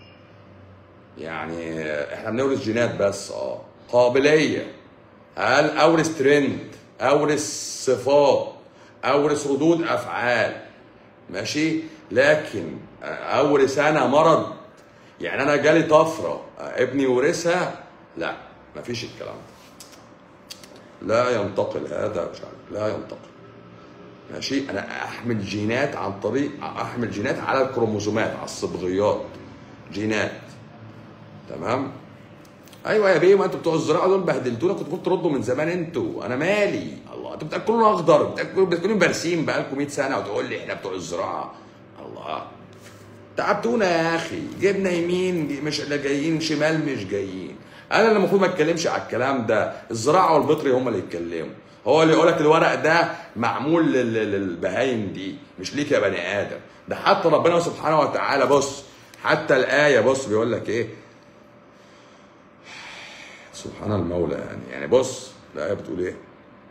يعني احنا بنورث جينات بس اه قابليه هل اورث ترند اورث صفات اورث ردود افعال ماشي لكن اورث انا مرض يعني انا جالي طفره ابني ورثها لا مفيش الكلام ده لا ينتقل هذا مش عارف لا ينتقل ماشي انا احمل جينات عن طريق احمل جينات على الكروموزومات على الصبغيات جينات تمام ايوه يا بيه ما انتوا بتوع الزراعه دول بهدلتونا كنتوا كنتوا تردوا من زمان انتوا انا مالي الله انتوا بتاكلونا اخضر بتاكلوا بتاكلوا بارسين بقالكم 100 سنه وتقول لي احنا بتوع الزراعه الله تعبتونا يا اخي جبنا يمين مش لا جايين شمال مش جايين انا اللي المفروض ما اتكلمش على الكلام ده الزراعه والبطري هم اللي يتكلموا هو اللي يقولك الورق ده معمول لل- لل- للبهايم دي مش ليك يا بني ادم ده حتى ربنا سبحانه وتعالى بص حتى الايه بص بيقول لك ايه سبحان المولى يعني يعني بص الايه بتقول ايه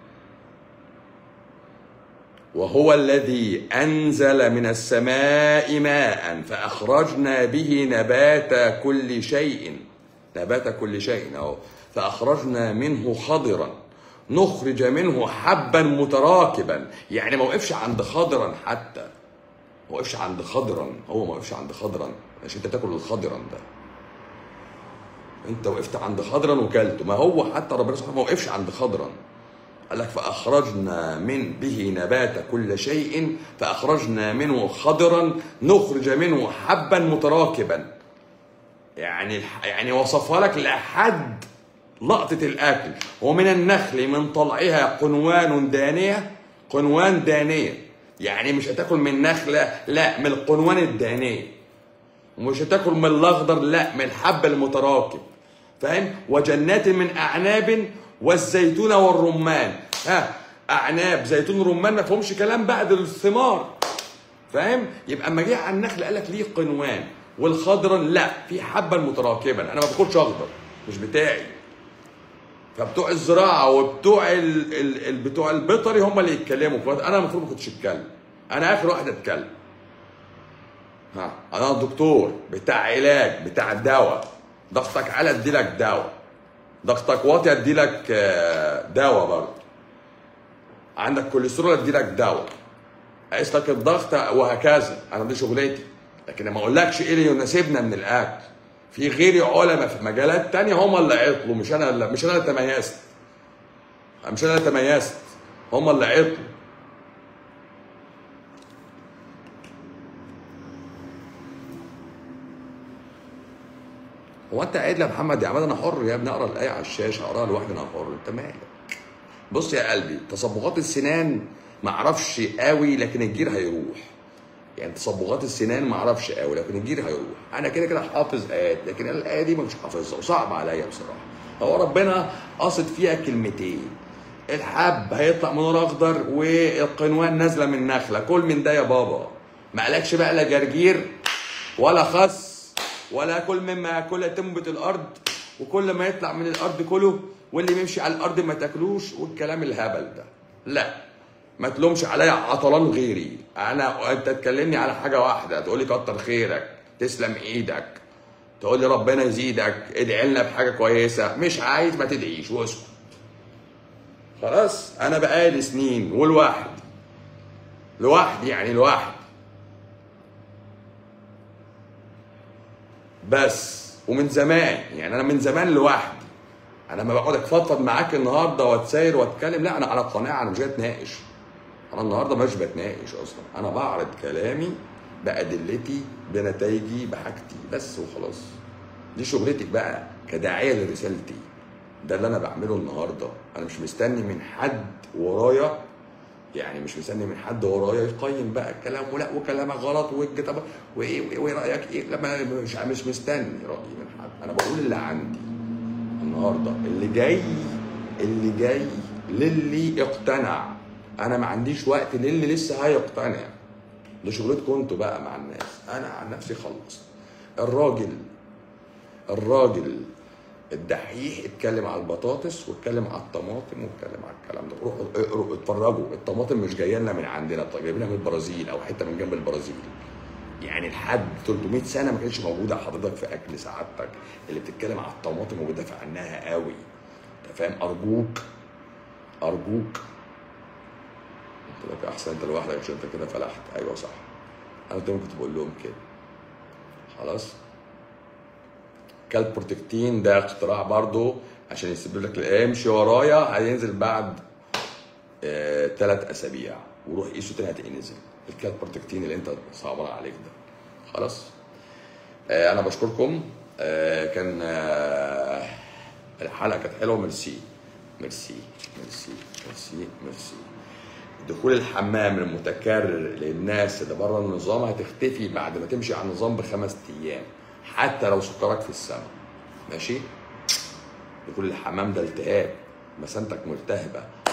وهو الذي انزل من السماء ماء فاخرجنا به نبات كل شيء نبات كل شيء اهو فاخرجنا منه خضرا نخرج منه حبا متراكبا يعني ما وقفش عند خضرا حتى ما وقفش عند خضرا هو ما وقفش عند خضرا عشان انت تاكل الخضرا ده انت وقفت عند خضرا وكلته ما هو حتى ربنا سبحانه ما وقفش عند خضرا قال لك فأخرجنا من به نبات كل شيء فأخرجنا منه خضرا نخرج منه حبا متراكبا يعني الح- يعني وصفها لك لحد لقطة الأكل ومن النخل من طلعها قنوان دانية قنوان دانية يعني مش هتاكل من نخلة لا من القنوان الدانية ومش هتاكل من الأخضر لا من الحب المتراكب فاهم وجنات من أعناب والزيتون والرمان ها أعناب زيتون رمان ما فيهمش كلام بقى دول الثمار فاهم يبقى اما جه على النخل قال لك ليه قنوان والخضرا لا في حبا متراكبا انا ما باكلش اخضر مش بتاعي فبتوع الزراعه وبتوع ال... ال... ال... بتوع البيطري هم اللي يتكلموا فوق. انا المفروض ما كنتش اتكلم انا اخر واحد اتكلم ها انا دكتور بتاع علاج بتاع دواء ضغطك عالي ادي لك دواء ضغطك واطي ادي لك آه، دواء برضه عندك كوليسترول ادي لك دواء قيس لك الضغط وهكذا انا دي شغلتي لكن ما اقولكش ايه اللي يناسبنا من الاكل في غيري علماء في مجالات تانية هم اللي عطلوا مش انا اللي مش انا اللي تميزت مش انا اللي تميزت هم اللي عطلوا هو انت قاعد لي يا محمد يا عماد انا حر يا ابني اقرا الايه على الشاشه اقراها لوحدي انا حر انت مالك بص يا قلبي تصبغات السنان ما اعرفش قوي لكن الجير هيروح يعني تصبغات السنان ما اعرفش قوي لكن الجير هيروح انا كده كده حافظ ايات لكن الايه دي مش حافظها وصعب عليا بصراحه هو ربنا قاصد فيها كلمتين الحب هيطلع من نور اخضر والقنوان نازله من نخله كل من ده يا بابا ما قالكش بقى لا جرجير ولا خس ولا كل مما ياكلها تنبت الارض وكل ما يطلع من الارض كله واللي بيمشي على الارض ما تاكلوش والكلام الهبل ده لا ما تلومش عليا عطلان غيري انا انت تكلمني على حاجه واحده تقول لي كتر خيرك تسلم ايدك تقول لي ربنا يزيدك ادعي لنا بحاجه كويسه مش عايز ما تدعيش واسكت خلاص انا بقالي سنين ولوحدي لوحدي يعني لوحدي بس ومن زمان يعني انا من زمان لوحدي انا لما بقعد اتفضفض معاك النهارده واتساير واتكلم لا انا على قناعه انا مش جاي اتناقش انا النهارده مش بتناقش اصلا انا بعرض كلامي بادلتي بنتائجي بحاجتي بس وخلاص دي شغلتك بقى كداعيه لرسالتي ده اللي انا بعمله النهارده انا مش مستني من حد ورايا يعني مش مستني من حد ورايا يقيم بقى الكلام ولا وكلامك غلط وإج- طب وايه وإيه- وايه رايك ايه لما أنا مش مش مستني راي من حد انا بقول اللي عندي النهارده اللي جاي اللي جاي للي اقتنع انا ما عنديش وقت للي لسه هيقتنع ده شغلتكم انتوا بقى مع الناس انا عن نفسي خلصت الراجل الراجل الدحيح اتكلم على البطاطس واتكلم على الطماطم واتكلم على الكلام ده روحوا اقروا اتفرجوا الطماطم مش جايه لنا من عندنا طيب جايبينها من البرازيل او حته من جنب البرازيل يعني لحد 300 سنه ما كانتش موجوده حضرتك في اكل سعادتك اللي بتتكلم على الطماطم وبتدافع عنها قوي انت فاهم ارجوك ارجوك قلت لك احسن انت لوحدك عشان انت كده فلحت ايوه صح انا دايما كنت بقول لهم كده خلاص كالب بروتكتين ده اختراع برضو عشان يسيب لك امشي ورايا هينزل بعد ثلاث اسابيع وروح قيسه تاني هتلاقيه نزل الكالب بروتكتين اللي انت صعبان عليك ده خلاص آه انا بشكركم آه كان آه الحلقه كانت حلوه ميرسي ميرسي ميرسي ميرسي ميرسي دخول الحمام المتكرر للناس اللي بره النظام هتختفي بعد ما تمشي على النظام بخمس ايام حتى لو سكرك في السماء ماشي دخول الحمام ده التهاب مسانتك ملتهبه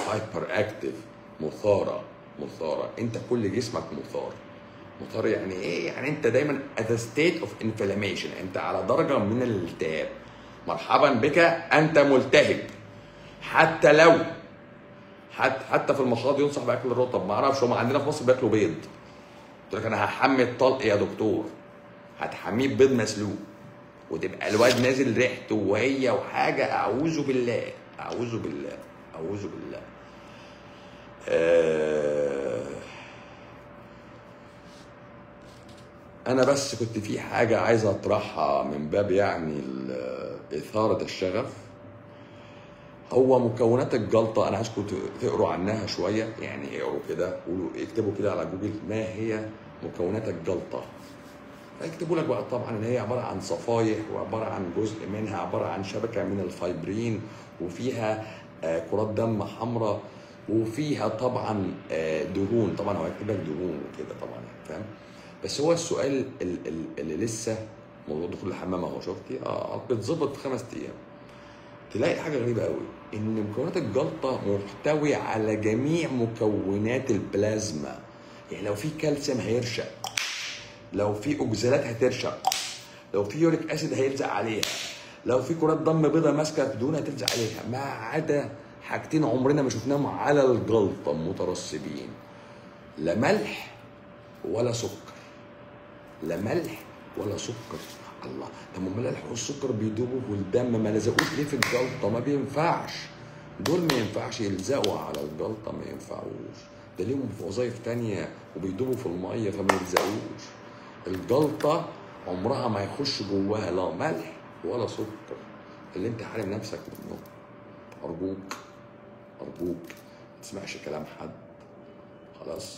هايبر اكتف مثاره مثاره انت كل جسمك مثار مثار يعني ايه يعني انت دايما at a state of inflammation انت على درجه من الالتهاب مرحبا بك انت ملتهب حتى لو حتى حتى في المشاط ينصح باكل الرطب ما اعرفش هم عندنا في مصر بياكلوا بيض قلت لك انا هحمي الطلق يا دكتور هتحميه ببيض مسلوق وتبقى الواد نازل ريحته وهي وحاجه اعوذ بالله اعوذ بالله اعوذ بالله آه انا بس كنت في حاجه عايز اطرحها من باب يعني ال- اثاره الشغف هو مكونات الجلطه انا عايزكم ت- تقروا عنها شويه يعني اقروا كده قولوا اكتبوا كده على جوجل ما هي مكونات الجلطه هيكتبوا لك بقى طبعا ان هي عباره عن صفايح وعباره عن جزء منها عباره عن شبكه من الفايبرين وفيها آه، كرات دم حمراء وفيها طبعا آه، دهون طبعا هو هيكتب لك دهون وكده طبعا فاهم بس هو السؤال ال- ال- اللي لسه موضوع دخول الحمام اهو شفتي اه بتظبط في خمس ايام تلاقي حاجه غريبه قوي ان مكونات الجلطه محتوي على جميع مكونات البلازما يعني لو في كالسيوم هيرشق لو في اوكسالات هترشق لو في يوريك اسيد هيلزق عليها لو في كرات دم بيضاء ماسكه في دهون هتلزق عليها ما عدا حاجتين عمرنا ما شفناهم على الجلطه مترسبين لا ملح ولا سكر لا ملح ولا سكر الله طب ما الملح والسكر بيدوبوا في الدم ما لزقوش ليه في الجلطه ما بينفعش دول ما ينفعش يلزقوا على الجلطه ما ينفعوش ده ليهم وظايف تانية وبيدوبوا في الميه فما يلزقوش الجلطه عمرها ما يخش جواها لا ملح ولا سكر اللي انت حارم نفسك منه ارجوك ارجوك ما تسمعش كلام حد خلاص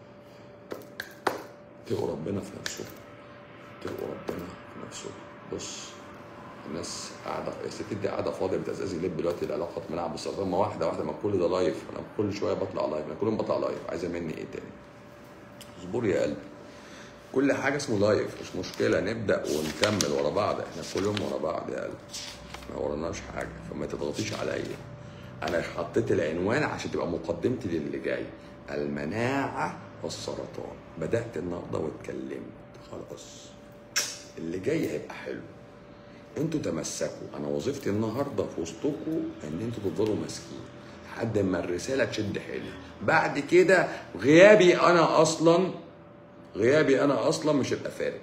تقوا ربنا في نفسه تقوا ربنا في نفسه بص الناس قاعده الست دي قاعده فاضيه بتزازي لب دلوقتي العلاقات منها بالسرطان ما واحده واحده ما كل ده لايف انا كل شويه بطلع لايف انا كل يوم بطلع لايف عايزه مني ايه تاني اصبر يا قلبي كل حاجه اسمه لايف مش مشكله نبدا ونكمل ورا بعض احنا كل يوم ورا بعض يا قلبي ما وراناش حاجه فما تضغطيش عليا انا حطيت العنوان عشان تبقى مقدمتي للي جاي المناعه والسرطان بدات النهارده واتكلمت خلاص اللي جاي هيبقى حلو انتوا تمسكوا انا وظيفتي النهارده في وسطكم ان انتوا تفضلوا ماسكين لحد ما الرساله تشد حيلها بعد كده غيابي انا اصلا غيابي انا اصلا مش هيبقى فارق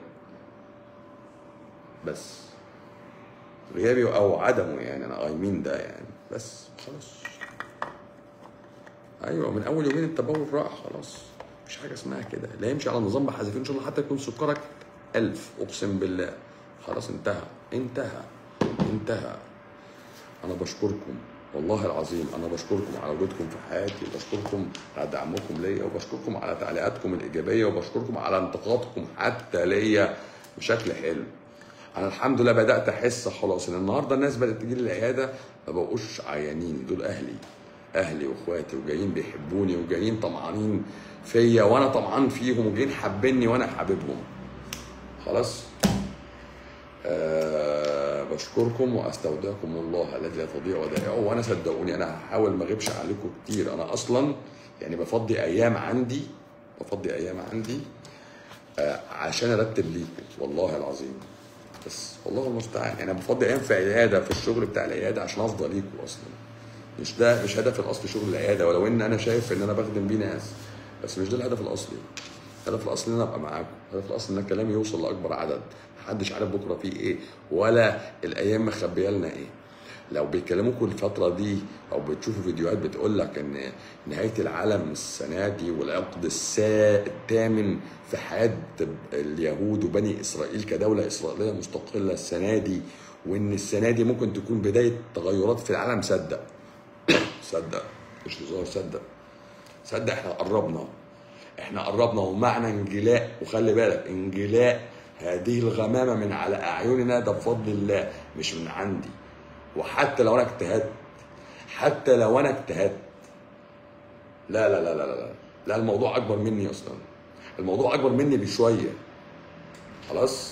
بس غيابي او عدمه يعني انا اي مين ده يعني بس خلاص ايوه من اول يومين التبول راح خلاص مش حاجه اسمها كده لا يمشي على نظام بحذافير ان شاء الله حتى يكون سكرك ألف اقسم بالله خلاص انتهى انتهى انتهى انا بشكركم والله العظيم انا بشكركم على وجودكم في حياتي وبشكركم على دعمكم ليا وبشكركم على تعليقاتكم الايجابيه وبشكركم على انتقادكم حتى ليا بشكل حلو انا الحمد لله بدات احس خلاص ان النهارده الناس بدات تجي لي العياده ما بقوش عيانين دول اهلي اهلي واخواتي وجايين بيحبوني وجايين طمعانين فيا وانا طمعان فيهم وجايين حابيني وانا حاببهم خلاص أه بشكركم واستودعكم الله الذي لا تضيع ودائعه وانا صدقوني انا هحاول ما اغيبش عليكم كتير انا اصلا يعني بفضي ايام عندي بفضي ايام عندي آه، عشان ارتب ليكم والله العظيم بس والله المستعان يعني أنا بفضي ايام في عياده في الشغل بتاع العياده عشان افضى ليكم اصلا مش ده مش هدف الاصلي شغل العياده ولو ان انا شايف ان انا بخدم بيه ناس بس مش ده الهدف الاصلي الهدف الاصلي ان انا ابقى معاكم الهدف الاصلي ان كلامي يوصل لاكبر عدد محدش عارف بكره فيه ايه ولا الايام مخبيه لنا ايه لو بيكلموكوا الفترة دي أو بتشوفوا فيديوهات بتقول لك إن نهاية العالم السنة دي والعقد السا الثامن في حياة اليهود وبني إسرائيل كدولة إسرائيلية مستقلة السنة دي وإن السنة دي ممكن تكون بداية تغيرات في العالم صدق صدق مش هزار صدق صدق احنا قربنا احنا قربنا ومعنى انجلاء وخلي بالك انجلاء هذه الغمامه من على اعيننا ده بفضل الله مش من عندي وحتى لو انا اجتهدت حتى لو انا اجتهدت لا لا لا لا لا لا الموضوع اكبر مني اصلا الموضوع اكبر مني بشويه خلاص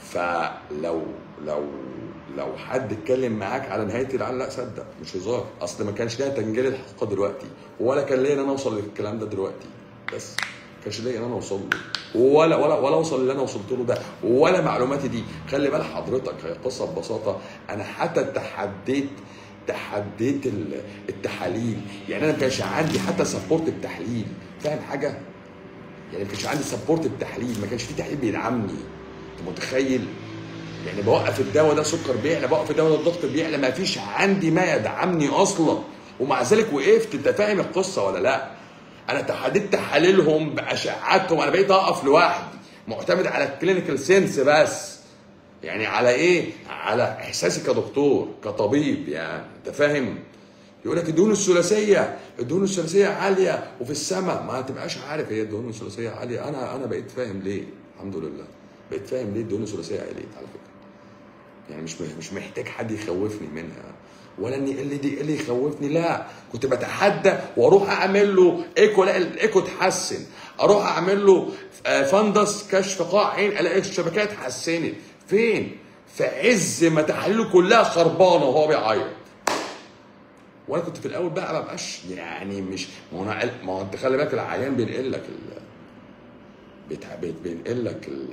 فلو لو لو حد اتكلم معاك على نهايه العالم لا صدق مش هزار اصل ما كانش ليها تنجيل الحقيقه دلوقتي ولا كان ليا ان انا اوصل للكلام ده دلوقتي بس ما كانش ليا ان انا اوصل له ولا ولا ولا اوصل اللي انا وصلت له ده ولا معلوماتي دي خلي بال حضرتك هي قصه ببساطه انا حتى تحديت تحديت ال- التحاليل يعني انا ما كانش عندي حتى سبورت التحليل فاهم حاجه يعني ما كانش عندي سبورت التحليل ما كانش في تحليل بيدعمني انت متخيل يعني بوقف الدواء ده سكر بيعلى بوقف الدواء ده الضغط بيعلى ما فيش عندي ما يدعمني اصلا ومع ذلك وقفت انت فاهم القصه ولا لا انا تحديت تحاليلهم باشعاتهم انا بقيت اقف لوحدي معتمد على الكلينيكال سينس بس يعني على ايه على احساسي كدكتور كطبيب يعني انت فاهم يقول لك الدهون الثلاثيه الدهون الثلاثيه عاليه وفي السماء ما تبقاش عارف هي الدهون الثلاثيه عاليه انا انا بقيت فاهم ليه الحمد لله بقيت فاهم ليه الدهون الثلاثيه عاليه على فكره يعني مش مش محتاج حد يخوفني منها ولا ان اللي دي اللي يخوفني لا كنت بتحدى واروح اعمل له ايكو الاقي الايكو اتحسن اروح اعمل له آه، فندس كشف قاع عين الاقي الشبكات اتحسنت فين في عز ما تحاليله كلها خربانه وهو بيعيط وانا كنت في الاول بقى ما بقاش يعني مش ما هو أنا- ما هو انت خلي بالك العيان بينقل لك ال بتاع بيت- بينقل لك ال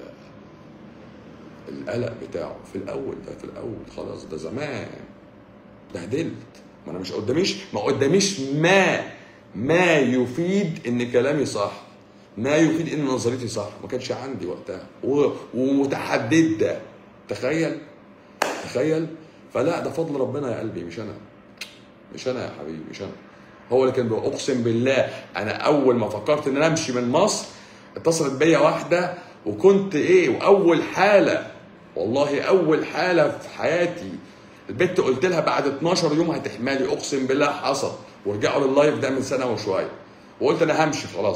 القلق بتاعه في الاول ده في الاول خلاص ده زمان بهدلت ما انا مش قداميش ما قداميش ما ما يفيد ان كلامي صح ما يفيد ان نظريتي صح ما كانش عندي وقتها و- ومتحدد ده تخيل تخيل فلا ده فضل ربنا يا قلبي مش انا مش انا يا حبيبي مش انا هو اللي كان بيقول اقسم بالله انا اول ما فكرت ان انا امشي من مصر اتصلت بيا واحده وكنت ايه واول حاله والله اول حاله في حياتي البنت قلت لها بعد 12 يوم هتحملي اقسم بالله حصل ورجعوا لللايف ده من سنه وشويه وقلت انا همشي خلاص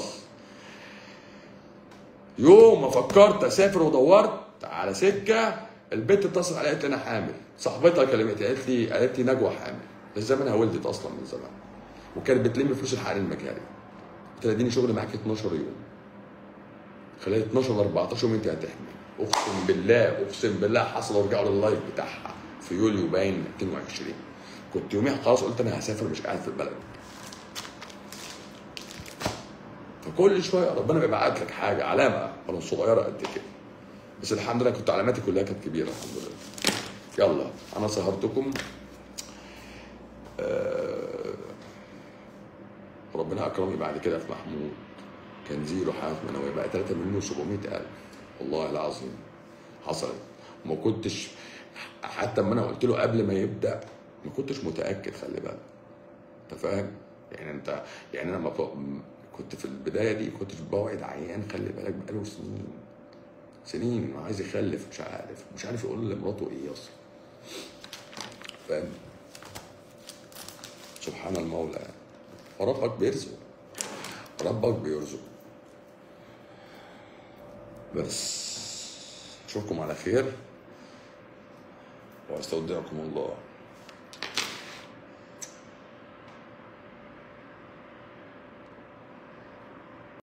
يوم ما فكرت اسافر ودورت على سكه البنت اتصلت عليا قالت لي انا حامل صاحبتها كلمتني قالت لي قالت لي نجوى حامل من زمانها ولدت اصلا من زمان وكانت بتلم فلوس الحقن المجاري قلت لها اديني شغل معاك 12 يوم خلال 12 ل 14 يوم انت هتحمل اقسم بالله اقسم بالله حصل ورجعوا لللايف بتاعها في يوليو باين 22 كنت يوميها خلاص قلت انا هسافر مش قاعد في البلد فكل شويه ربنا بيبقى قاعد لك حاجه علامه ولو صغيره قد كده بس الحمد لله كنت علاماتي كلها كانت كبيره الحمد لله يلا انا سهرتكم آه، ربنا اكرمني بعد كده في محمود كان زيرو حالات منويه بقى 3 مليون و700 الف والله العظيم حصلت وما كنتش حتى لما انا قلت له قبل ما يبدا ما كنتش متاكد خلي بالك انت فاهم يعني انت يعني انا لما ب- كنت في البدايه دي كنت بوعد عيان خلي بالك بقاله سنين سنين عايز يخلف مش عارف مش عارف يقول لمراته ايه اصلا فاهم سبحان المولى يعني. وربك بيرزق ربك بيرزق بس اشوفكم على خير واستودعكم الله